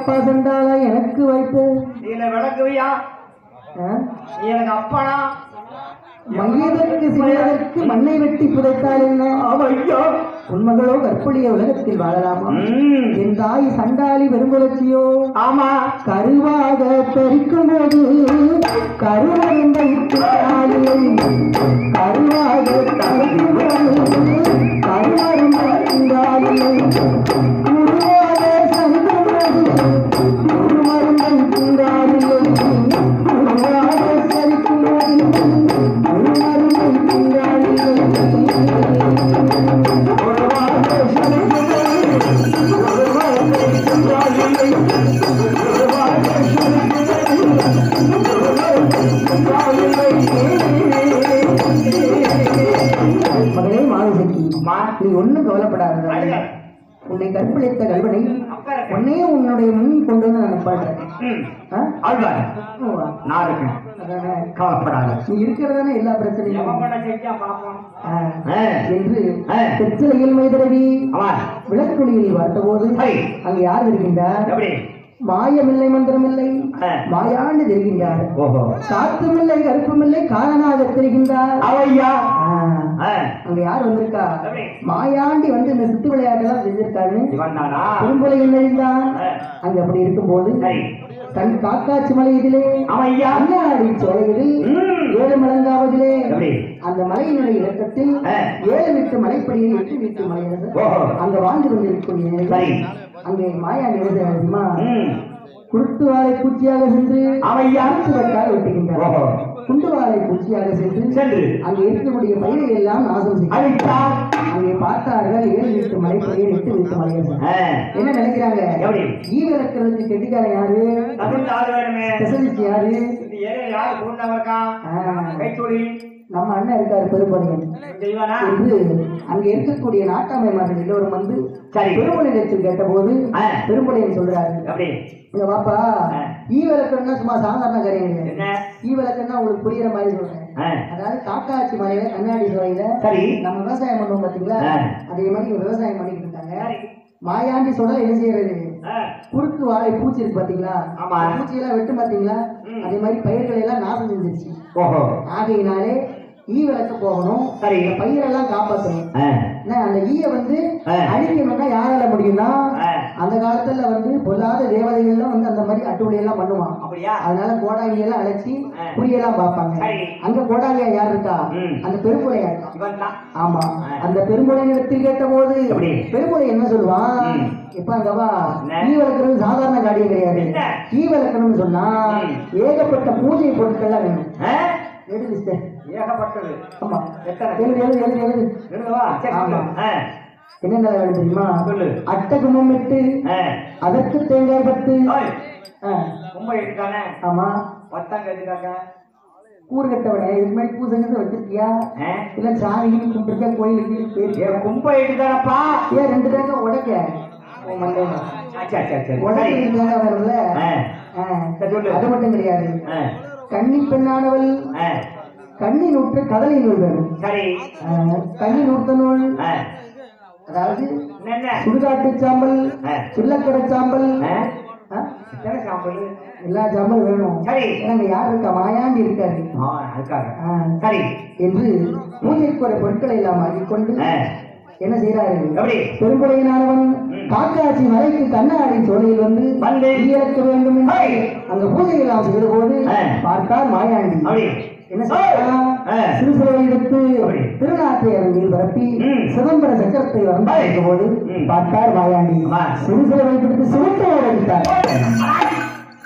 அப்பா சண்டாலா எனக்கு வைத்து நீ என்ன விளக்குவியா ஆ? நீ எனக்கு அப்பானா மையதற்கு சிறியதற்கு மண்ணை வெட்டி புதைத்தால் என்ன ஐயோ உண்மகளோ கற்புடைய உலகத்தில் வாழலாமா ம். என் தாய் சண்டாளி வெறும்புலச்சியோ ஆமா கருவாக தரிக்கும் போது கருவருந்தை தாயை கருவாக தரிக்கும் போது கருவருந்தை தாயை குருவாக சனிக்கும் போது குருமருந்தை திங்காரில்லை குருவாக சரிக்கும் போது குருமருந்தை திங்காரில்லை குருவாக சரிக்கும் மகளே மாதசக்தி நீ ஒண்ணும் கவலைப்படாத அழுக. உன்னை கற்பழித்த கல்வனை அப்பா இருக்க. உன்னையே உன்னுடைய முன் கொண்டு வந்து நான் பாடுறேன் ம். ஆ? ஆழ்வார் ஓ, நான் இருக்கேன் அதானே. கவலைப்படாத நீ இருக்கிறதானே எல்லா எவன் பிரச்சனையும் பண்ண செஞ்சா பாப்போம் ஆ. ஆ. என்று ஆ. தெற்சிலையில் மைதரவி அவன் விளக்குடியில் பார்த்தபோது சரி. அங்கு யார் இருக்கின்றார் எப்படி மாயமில்லை மந்திரமில்லை ஆ. மாயாண்டு தெரிகின்றார் ஓஹோ சாத்துமில்லை கருப்புமில்லை காரணாக தெரிகின்றார் அவையா ஆ. ஆ. அங்க யார் வந்திருக்கா எப்படி? மாயாண்டி வந்து இந்த சித்து விளையாட்டெல்லாம் செஞ்சிருக்காரு இவன் தானா குறும்புலை என்னறிந்தான் ஆ. அங்க அப்படி இருக்கும்போது சரி தன் காக்காட்சி மலை இதிலே அவையா அண்ணாடி சோலையில் ம். ஏழு மலங்காவதிலே எப்படி அந்த மலையினுடைய இலக்கத்தில் ஆ. ஏழு வீட்டு மலைப்படியில் எட்டு வீட்டு மலை ஓஹோ. அங்க வாழ்ந்து கொண்டிருக்கக்கூடிய சரி. நேரத்தில் அங்கே மாயாண்டி எழுதுமா ம். குருட்டு வாழை பூச்சியாக சென்று அவையா அறுத்துவட்டால் வெட்டுகின்றார் ஓஹோ. குண்டு வாழை பூச்சியாக சென்று சென்று அங்கே இருக்கக்கூடிய பயிரை எல்லாம் நாசம் செய்யும் அழித்தார் அங்கே பார்த்தார்கள் ஏழு வீட்டு மலைப்படியில் எட்டு வீட்டு மலைகள் ஆ. என்ன நினைக்கிறாங்க எப்படி? ஈ விளக்குறதுக்கு கெட்டிக்காரன் யாரு தமிழ் ஆள் வேணுமே ஸ்பெஷலிஸ்ட் யாரு இந்த ஏரியா யாரு கூண்டவன் இருக்கான் ஆ, கைத்தொழி நம்ம அண்ணன் இருக்காரு பெரும்படியன் செய்வானா என்று அங்கே இருக்கக்கூடிய நாட்டாமைமார்கள் எல்லோரும் வந்து சரி. பெரும்படையத்தில் கேட்டபோது ஆ. பெரும்படையன் சொல்றாரு எப்படி இங்க வாப்பா ஆ. ஈ விளக்குன்னா சும்மா சாதாரண காரியம் கிடையாது என்ன ஈ விளக்குன்னா உங்களுக்கு புரியுற மாதிரி சொல்றேன் ஆ. அதாவது காக்காட்சி மலையில கண்ணாடி சோலையில சரி நம்ம விவசாயம் பண்ணுவோம் பாத்தீங்களா ஆ. அதே மாதிரி இங்க விவசாயம் பண்ணிட்டு இருக்காங்க சரி. மாயாண்டி சொல்ல என்ன செய்யறது ஆ. குறுக்கு வாழை பூச்சி இருக்கு பாத்தீங்களா ஆமா. அந்த பூச்சியெல்லாம் வெட்டு பாத்தீங்களா ம். அதே மாதிரி பயிர்களை எல்லாம் நாசம் செஞ்சிருச்சு ஓஹோ ஆகையினாலே ஈ விளக்க போகணும் சரி. இந்த பயிரெல்லாம் காப்பாற்றணும் ஆ. என்ன, அந்த ஈய வந்து ஆ. அழிக்கணும்னா யாரால முடியும்னா ஆ. அந்த காலத்துல வந்து பொல்லாத தேவதைகள்லாம் வந்து அந்த மாதிரி அட்டுவலி எல்லாம் பண்ணுவான் அப்படியா அதனால கோடாங்கி எல்லாம் அழைச்சி ஆ. புரியெல்லாம் பார்ப்பாங்க சரி. அங்க கோடாங்கியா யார் இருக்கா ம். அந்த பெருமுறையா இருக்கா இவன் தான் ஆமா ஆ. அந்த பெருமுறை இடத்தில் கேட்ட போது எப்படி? பெருமுறை என்ன சொல்லுவான் ம். இப்ப அங்கவா என்ன? ஈ வளர்க்கறது சாதாரண காரியம் கிடையாது என்ன? ஈ வளர்க்கணும்னு சொன்னா ம். ஏகப்பட்ட பூஜை பொருட்கள்லாம் வேணும் ஆ? எழுது மிஸ்டர் ஏகப்பட்டது ஆமா எத்தனை? எழுது எழுது எழுது எழுது எழுதவா சரி ஆமா. ஆ. என்னென்ன வேணும் தெரியுமா சொல்லு. அட்டகமும் இட்டு ஆ. அதற்கு தேங்காய் பத்து ஓய், ஆ, ரொம்ப எடுத்தானே ஆமா பத்தாங்க எதுக்காக கூறு கட்டவனே இது மாதிரி பூசங்கத்தை வச்சிருக்கியா ஆ? இல்ல சாமி கும்பிட்டுருக்க கோயிலுக்கு போயிருக்கியா ஏ, கும்பை எடுத்தானப்பா ஏன் ரெண்டு தேங்காய் உடைக்க உன் மண்டையில. சரி சரி சரி உடைக்க சரி ரெண்டு தேங்காய் வரும்ல ஆ. ஆ, சரி, சொல்லு. அது மட்டும் கிடையாது ஆ. கன்னி பெண்ணானவள் ஆ. கண்ணி நூற்று கதலை நூல் வேணும் சரி ஆ, கண்ணி நூற்ற நூல் ஆ. அதாவது என்ன சுடுகாட்டு சாம்பல் ஆ. சில்லக்கடை சாம்பல் ஆ? ஆ, எத்தனை சாம்பல் எல்லா சாம்பல் வேணும் சரி. ஏன்னா அங்க யார் இருக்கா மாயாண்டி இருக்காரு ஆ, அதுக்காக ஆ, சரி என்று பூஜைக்குரிய பொருட்களை எல்லாம் வாங்கிக் கொண்டு ஆ. என்ன செய்யறாரு எப்படி பெரும்படையினானவன் ம். காக்காட்சி மலைக்கு கண்ணாடி சோலையில் வந்து வந்து இறக்க வேண்டும் என்று ஹை. அங்க பூஜை எல்லாம் செய்த போது ஆ. பார்த்தார் மாயாண்டி அப்படி என்ன செய்யறான் ஆ. சிறுசிலை எடுத்து அப்படி. திருநாட்டை அரங்கில் பரப்பி ம். சிதம்பர சக்கரத்தை வந்து ஹை. வைக்கும் போது ம். பார்த்தார் மாயாண்டி ஆமா. சிறுசிலை வைப்பிடித்து சிவத்தை அடித்தார்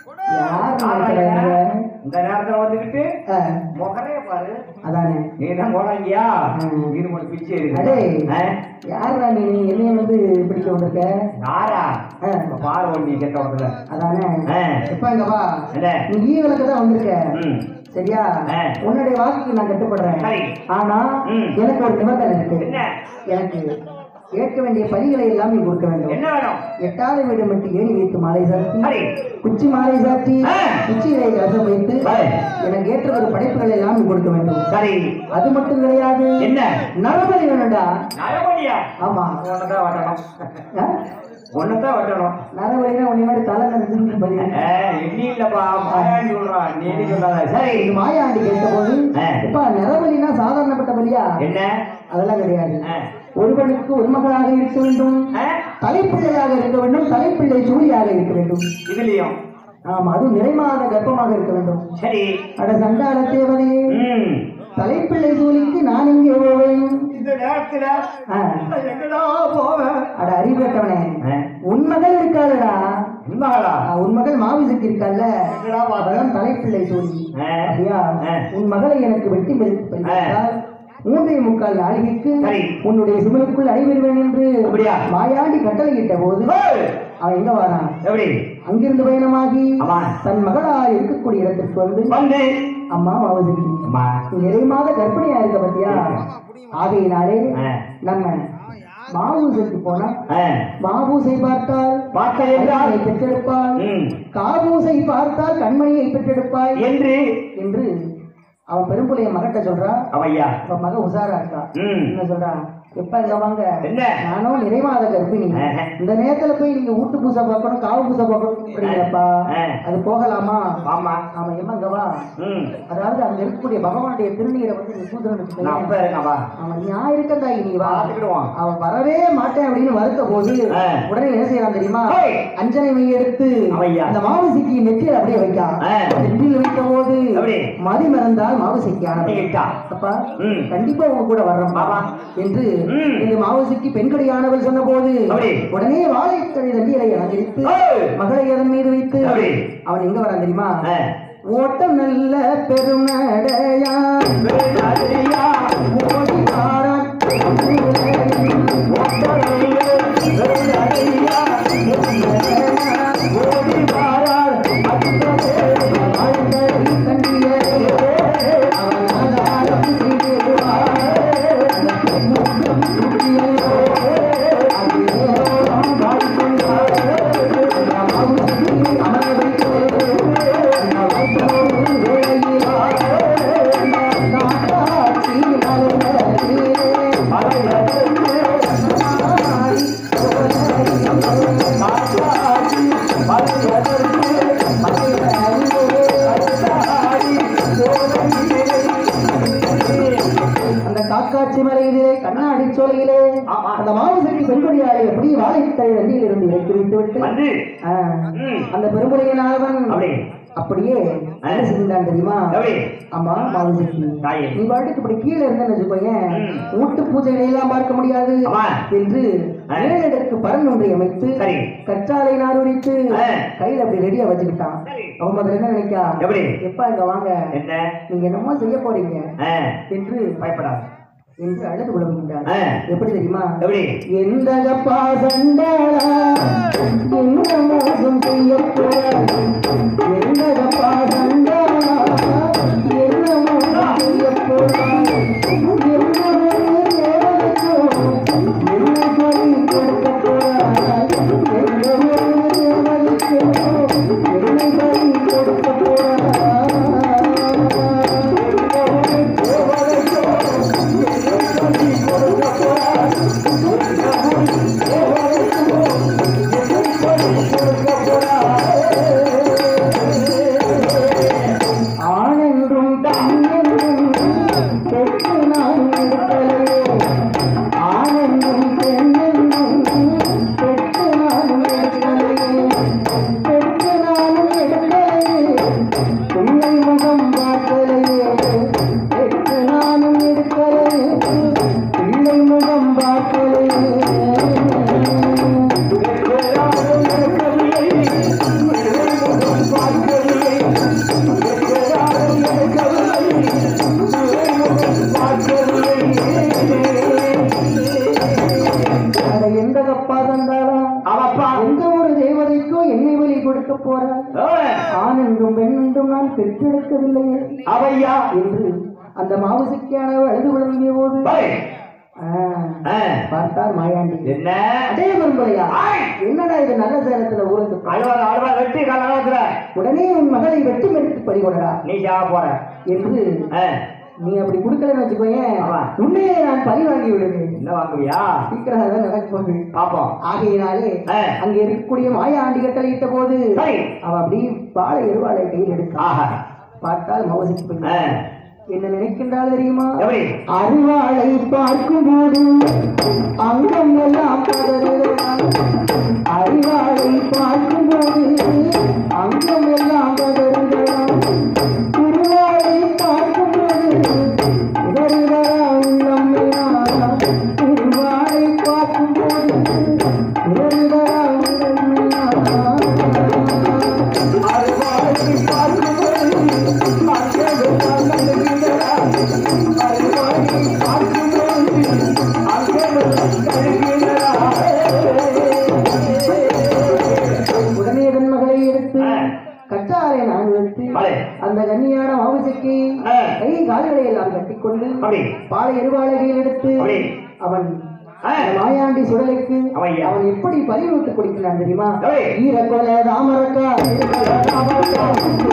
யார் நினைக்கிறாங்க? இந்த நேரத்துல வந்துகிட்டு ஆ, முகரே பாரு அதானே நீ தான் போடாங்கியா ம். இது மட்டும் பிச்சை அடே இருக்கு ஆ? யாரா நீ என்னைய வந்து பிடிக்க வந்திருக்க யாரா ஆ, இப்ப பாரு ஒண்ணு நீ கெட்ட உடத்துல அதானே ஆ. எப்ப இங்க வா என்ன நீ ஈ விளக்க தான் வந்திருக்க ம். சரியா ஆ. உன்னுடைய வாக்குக்கு நான் கட்டுப்படுறேன் சரி. ஆனா ம். எனக்கு ஒரு நிபந்தனை இருக்கு என்ன எனக்கு ஏற்க வேண்டிய பணிகளை எல்லாம் நீ கொடுக்க வேண்டும் என்ன வேணும் எட்டாவது வீடு மட்டும் ஏணி வைத்து மாலை சாத்தி சரி குச்சி மாலை சாத்தி ஆ. குச்சியிலை ரசம் வைத்து சரி. எனக்கு ஏற்ற ஒரு படைப்புகள் எல்லாம் நீ கொடுக்க வேண்டும் சரி அது மட்டும் கிடையாது என்ன நரபலி வேணும்டா நரபலியா ஆமா உனதான் வரணும் ஆ? ஒன்னதான் வெட்டணும் நரவழினா உன்னை மாதிரி தலை நினைச்சு பதிவு ஏய், எண்ணி இல்லப்பா மாயாண்டி சொல்றான் நீ என்ன சொல்லாத சரி இது மாயாண்டி கேட்டபோது ஆ. இப்ப நிறவழினா சாதாரணப்பட்ட பலியா என்ன அதெல்லாம் கிடையாது ஆ. ஒருவனுக்கு ஒரு மகளாக இருக்க வேண்டும் ஆ? தலைப்பிள்ளையாக இருக்க வேண்டும் தலைப்பிள்ளை சூழியாக இருக்க வேண்டும் இதுலயும் ஆமா அது நிறைமாத கர்ப்பமாக இருக்க வேண்டும் சரி அட சண்டாள தேவதையே ம் தலைப்பிள்ளை சூழிக்கு நான் எங்கே போவேன் இந்த நேரத்துல ஆ. நான் எங்கடா போவேன் அட அறிவட்டவனே ஆ. உன் மகள் இருக்காளடா உண்மைகளா ஆ, உன் மகள் மாவிசுக்கு இருக்கால்ல எங்கடா பார்த்தேன் அவதான் தலைப்பிள்ளை சூழி ஆ. அப்படியா ஆ. உன் மகளை எனக்கு வெட்டி மதித்து பறித்தால் மூன்றே முக்கால் நாளிகைக்கு சரி. உன்னுடைய சிமலுக்குள் அடைபெறுவேன் என்று அப்படியா? மாயாண்டி கட்டளையிட்ட போது ஏய், அவன் எங்க வாரான் எப்படி அங்கிருந்து பயணமாகி ஆமா. தன் மகளா இருக்கக்கூடிய இடத்திற்கு வந்து வந்து அம்மா மாவதிக்கு அம்மா நீ நிறைய மாத கர்ப்பிணியா இருக்க பத்தியா ஆகையினாலே ஆ. நம்ம மாவூசைக்கு போனா ஆ. மாவூசை பார்த்தால் பார்த்தேன் என்றால் கண்மணியை பெற்றெடுப்பாள் ம். காபூசை பார்த்தால் கண்மணியை பெற்றெடுப்பாய் என்று என்று அவன் பெரும்புலைய மகட்ட சொல்றான் அவையா அவ மக உசாரா இருக்கா ம். என்ன சொல்றான் எப்ப இங்க வாங்க என்ன? நானும் நிறைமாத கர்ப்பிணி ஆஹா. இந்த நேரத்துல போய் நீங்க வீட்டு பூசை பார்க்கணும் காவு பூசை பார்க்கணும்ப்பா ஆ. அது போகலாமா ஆமா ஆமா எம்மா இங்க வா ம் அதாவது அங்க இருக்கக்கூடிய பகவானுடைய திருநீரை வந்து நீ சூத்திரனுக்கு நான் அப்ப இருக்கேன்ப்பா அவன் நான் இருக்கந்தாய் நீ வா பார்த்துக்கிடுவான் அவன் வரவே மாட்டேன் அப்படின்னு வருத்த போது ஆ. உடனே என்ன செய்யறான் தெரியுமா ஏய். அஞ்சனை மை எடுத்து அவையா. அந்த மாவுசிக்கு நெற்றியில் அப்படியே வைக்கான் ஆ. நெற்றியில் வைத்த போது எப்படி? மதி மறந்தால் மாவுசிக்கு ஆனது நீட்டா. அப்பா ம். கண்டிப்பா உங்க கூட வர்றோம் ஆமா. என்று ம். இந்த மாவுசிக்கு பெண்கடியானவள் சொன்ன போது அப்படி. உடனே வாழைக்கடை தண்டியலை அலங்கரித்து ஏய். மகளை அதன் மீது வைத்து அப்படி. அவன் எங்க வரான் தெரியுமா ஆ. ஓட்டம் நல்ல பெருநடையா வேலாதிரியா, ஓடி வாரான் ஒத்தரையிலே, வேலாதிரியா, ஓடி வாரார், அத்தரே, வாழ்க்கை தண்டியே அவன் ஆதாரம் செய்திடுவார் அந்த காக்காட்சி மலையிலே கண்ணாடி சோலையிலே ஆமா. அந்த மாவுசக்தி பெண்கொடியாரை எப்படி வாழைத்தழை வண்டியில் இருந்து இறக்கி வைத்து விட்டு வந்து ஆ, ம். அந்த பெருமுறையினாளவன் அப்படி அப்படியே என்ன செஞ்சான் தெரியுமா எப்படி ஆமா மாவுசக்தி தாயே. நீ பாட்டுக்கு இப்படி கீழே இருந்தேன்னு வச்சுக்கோயேன் ம். வீட்டு பூஜைகளை எல்லாம் பார்க்க முடியாது ஆமா. என்று ஆ. ஏழடுக்கு பரன் ஒன்றை அமைத்து சரி. கற்றாழை நார் உரித்து ஆ. கையில அப்படி ரெடியா வச்சுக்கிட்டான் சரி. அவன் முதல்ல என்ன நினைக்கா எப்படி? எப்பா இங்க வாங்க என்ன நீங்க என்னமோ செய்ய போறீங்க ஆ, என்று பயப்படாத என்று அழுது புலம்புகின்றார் ஆ. எப்படி தெரியுமா எப்படி எந்தகப்பா சண்டாளா என்ன மோசம் செய்ய போறாய் எந்தகப்பா சண்டாளா என்ன மோசம் செய்ய போறாய் என்ன ஒரு தேவனுக்கோ என்ன பலி கொடுக்க போறாய் என்ன ஒரு தேவனுக்கோ என்ன பலி கொடுக்க போறாய் ஆணென்றும் பெண்ணென்றும் பெற்று நான் எடுக்கலையே ஆணென்றும் பெண்ணென்றும் பெற்று நானும் எடுக்கலையே பெற்று நானும் எடுக்கலையே பிள்ளை முகம் பார்க்கலையே பெற்று நானும் எடுக்கலையே பிள்ளை முகம் பார்க்கலையே அட எந்த கப்பா தந்தாலும் அவப்பா எந்த ஒரு தேவதைக்கோ என்னை வழி கொடுக்க போறார் ஆண் என்றும் பெண் என்றும் நான் பெற்றெடுக்கவில்லையே அவையா என்று அந்த மாவுசிக்கான அழுது விளங்கிய போது பை. ஆ, ஆ, பார்த்தார் மாயாண்டி என்ன அதே மறுமுறையா ஆய். என்னடா இது நல்ல சேலத்துல ஊருக்கு அழுவாத அழுவா வெட்டி காலத்துல உடனே உன் மகளை வெட்டி மெடுத்து பறிகொடடா நீ சாக போற என்று ஆ, நீ அப்படி கொடுக்கலன்னு வச்சுக்கோயேன் ஆமா. உன்னையே நான் பழி வாங்கி விடுவேன் என்ன வாங்குவியா சீக்கிரம் அதான் நடக்க போகுது பாப்போம் ஆகையினாலே ஆ. அங்க இருக்கக்கூடிய மாயா ஆண்டி கட்டளை இட்ட போது சரி. அவ அப்படி வாழை எருவாளை கையில் எடுக்க ஆஹா பார்த்தால் மவசிக்கு ஆ. போய் என்ன நினைக்கின்றால் தெரியுமா எப்படி அருவாளை பார்க்கும் போது அங்கம் எல்லாம் பதறுகிறான் அருவாளை பார்க்கும் போது அங்கம் எல்லாம் பதறுகிறான் திருவாளை பார்க்கும் போது உதறுகிறா உள்ளம் எல்லாம் திருவாளை பார்க்கும் போது உதறுகிறா உள்ளம் எல்லாம் அருவாளை பார்க்கும் போது அங்கம் எல்லாம் பதறுகிறான் உடனே தன் மகளை எடுத்து ஆ. கட்டாரை நான் எடுத்து பலே. அந்த கன்னியான மாவுசைக்கு ஆ. கை கால்களை எல்லாம் கட்டிக்கொண்டு அப்படி பாலை எருவாளைகள் எடுத்து அப்படி. அவன் ஆ. அந்த மாயாண்டி சுடலுக்கு அவையா. அவன் எப்படி பறிவுட்டு கொடுக்கிறான் தெரியுமா ஏய். ஈரக்கொல தாமரக்கா ஈரக்கொல தாமரக்கா,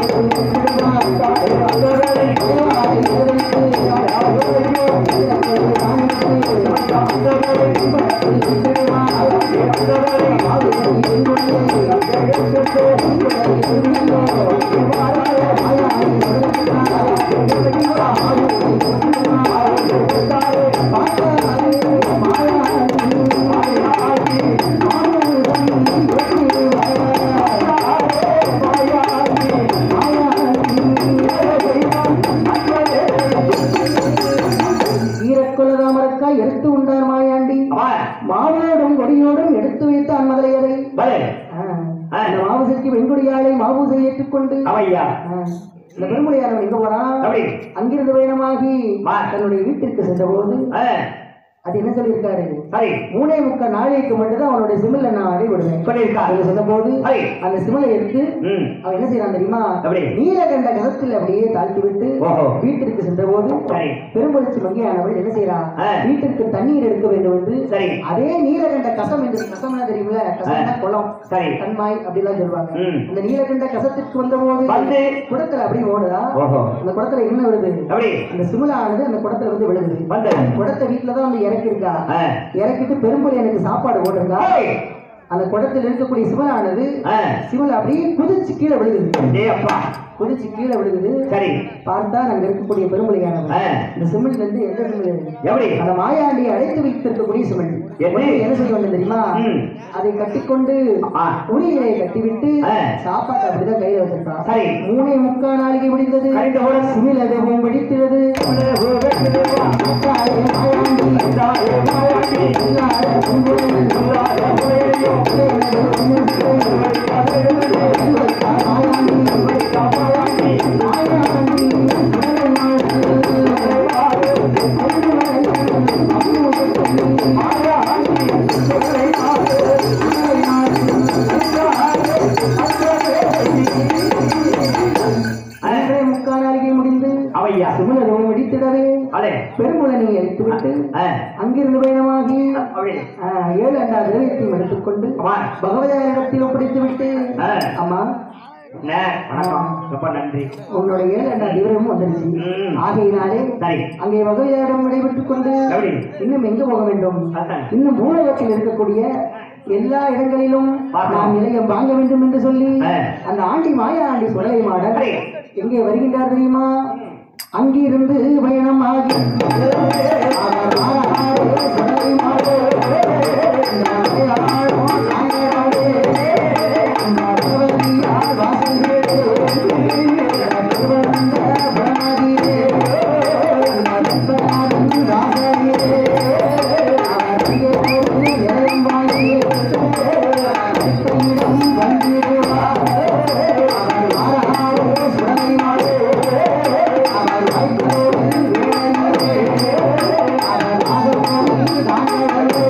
ஈரக்கொல தாமரக்கா எடுத்து உண்டார் மாயாண்டி அம்மா மாவோடும் கொடியோடும் எடுத்து வைத்தான் மதுரையரை பலே ஆ. அந்த மாவுசைக்கு வெண்குடியாளை மாவுசை ஏற்றுக்கொண்டு அவையா ஆ. இந்த பெருமுடியானவன் எங்க போறான் அப்படி அங்கிருந்து பயணமாகி வா. தன்னுடைய வீட்டிற்கு சென்றபோது ஆ, அது என்ன சொல்லியிருக்காரு சரி மூணே முக்கால் நாளைக்கு மட்டும்தான் அவனுடைய சிமில்ல நான் அடைவிடுவேன் சொல்லியிருக்காரு அப்படின்னு சொன்னபோது சரி. அந்த சிமிலை எடுத்து ம் அவன் என்ன செய்யறான் தெரியுமா எப்படி? நீலகண்ட கசத்தில் அப்படியே தாழ்த்தி விட்டு ஓஹோ. வீட்டிற்கு சென்றபோது சரி. பெரும்பொழிச்சி மங்கையானவள் என்ன செய்யறான் ஆ. வீட்டிற்கு தண்ணீர் எடுக்க வேண்டும் என்று சரி. அதே நீலகண்ட கசம் என்று கசம்னா தெரியுமில்ல கசம்னா ஆ. குளம் சரி. கண்மாய் அப்படிலாம் சொல்லுவாங்க ம். அந்த நீலகண்ட கசத்திற்கு வந்தபோது வந்து. குடத்துல அப்படி ஓடுதா ஓஹோ. அந்த குடத்துல என்ன விழுது எப்படி அந்த சிமிலானது அந்த குடத்துல வந்து விழுகுது வந்து குடத்தை வீட்டுல தான் வந்து இறக்கிருக்கா ஆ. இறக்கிட்டு பெரும்பொழி எனக்கு சாப்பாடு போட்டிருக்கா ஏய். அந்த குடத்தில் இருக்கக்கூடிய சிமிலானது ஆ. சிமில் அப்படியே குதிச்சு கீழே விழுகுது டேய் அப்பா குதிச்சு கீழே விழுகுது சரி பார்த்தா அங்க இருக்கக்கூடிய பெருமொழியானவர் ஆ. இந்த சிமெண்ட்ல இருந்து எந்த சிமெண்ட் எப்படி அந்த மாயாண்டியை அடைத்து வைத்திருக்கக்கூடிய சிமெண்ட் எப்படி? உடனே என்ன செய்ய வேண்டும் தெரியுமா ம். அதை கட்டிக்கொண்டு ஆ. உரியிலே கட்டிவிட்டு ஆ. சாப்பாட்டை அப்படிதான் கையில வச்சிருக்கான் சரி. மூணே முக்கால் நாளைக்கு முடிந்தது கழிந்தவுடன் சிமில் அதுவும் வெடித்தது அக்காலே மாயாண்டி, இல்லாத குங்குமம், எனது உன்னுக்கு மாயாண்டி, மாயாண்டி, மூன்றே முக்கால் நாளைக்கு முடிந்து அவையா சிமில் அதுவும் வெடித்திடவே அலே பெருங்குளனை அழைத்துவிட்டு ஆ. அங்கிருந்து பயணமாகி அப்படி ஆ, ஏழு அண்டா திரவியத்தையும் எடுத்துக்கொண்டு அம்மா. பகவதாரிடத்தில் ஒப்படைத்து விட்டு ஆ. அம்மா என்ன வணக்கம் ரொம்ப நன்றி உங்களோட ஏழு அண்டா திரவியமும் வந்துருச்சு ம். ஆகையினாலே சரி அங்கே பகவதாரிடம் விடைபெற்றுக் கொண்டு எப்படி? இன்னும் எங்க போக வேண்டும் ஆஹா. இன்னும் மூலகத்தில் இருக்கக்கூடிய எல்லா இடங்களிலும் பார்க்கலாம். நாம் நிலையம் வாங்க வேண்டும் என்று சொல்லி ஆ. அந்த ஆண்டி மாயா ஆண்டி சுடலை மாடன் சரி. எங்கே வருகின்றார் தெரியுமா அங்கிருந்து பயணமாகி அவர் வாராரே சுடலை மாடன். நாயாளோ நாயகரே, பகவதியார் வாசல்களே, திருவனந்த பிரமதியே, நந்தநாதன் ராசரியே, அவர் இங்கே ஒரு நிலையம் வாங்கி, அடுத்தயிடம் வந்திடுவார். அவர் வாராரே சுடலை மாடன். அவர் வாய்ப்போடு வேலையிலே, அவர் நாகப்போடு நாயகரே,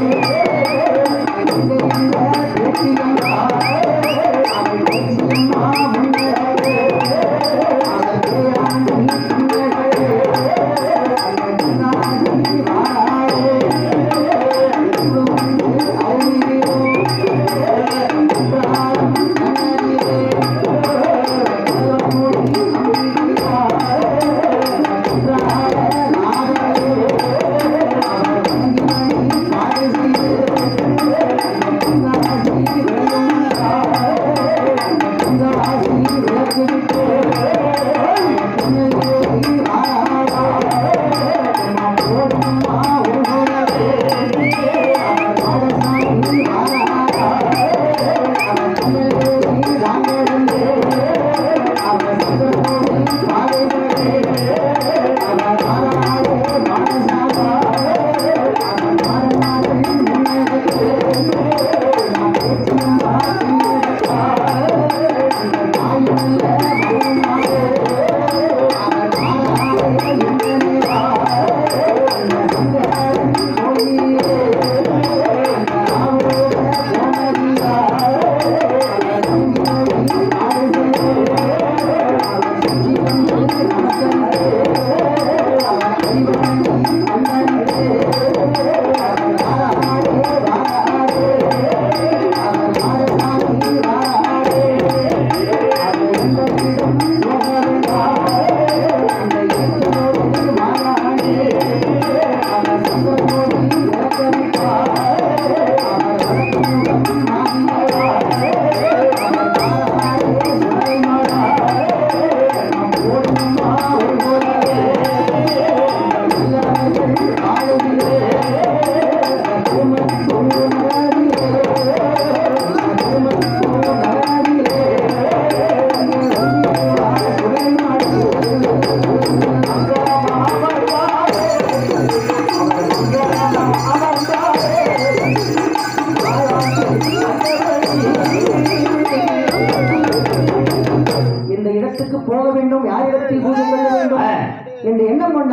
Thank you.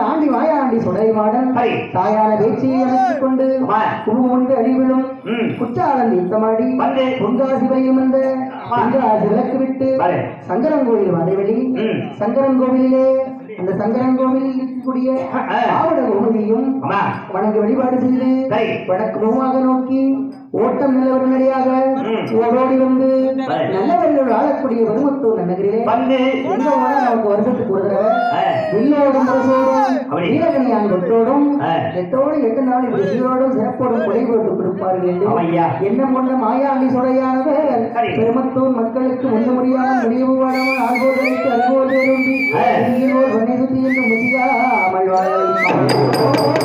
ஆண்டி மாயாண்டி சுடை மாடன் சரி. தாயான பேச்சியை அமைத்துக் கொண்டு ஆமா. குமுகுமுண்டு அழிவிலும் ம். குற்றாலம் தீர்த்தமாடி வந்து. பொங்காசி வரையும் வந்த ஆமா. பொங்காசி விளக்கு விட்டு சரி. சங்கரன் கோயில் வதைவெளி ம். சங்கரன் கோவிலிலே அந்த சங்கரன் கோவிலில் இருக்கக்கூடிய ஆ. ஆவட கோமதியும் ஆமா வணங்கி வழிபாடு செய்து சரி. வடக்கு முகமாக நோக்கி ஓட்டம் நிலவரம் நடியாக ம். ஓடோடி வந்து சரி. நல்லவர்கள் வாழக்கூடிய வருமத்தூர் நகரிலே வந்து எங்க போனா நமக்கு வருஷத்துக்கு ஒரு தடவை ஆ. வில்லோடும் முரசோடும் அப்படி. வீரகனியான் கொட்டோடும் ஆ. எட்டோடு எட்டு நாள் இப்படி சீரோடும் சிறப்போடும் கொடை போட்டு கொடுப்பார்கள் என்று ஆமையா. என்ன கொண்ட மாயாண்டி சுரையானவர் சரி. பெருமத்தூர் மக்களுக்கு முன்ன முடியாமல் முடிவு வாடாமல் ஆள்போதற்கு அறிவோர் பேருந்தி ஆ. வன்னை சுத்தி என்று முதியாமல் வாழ வைப்பார்.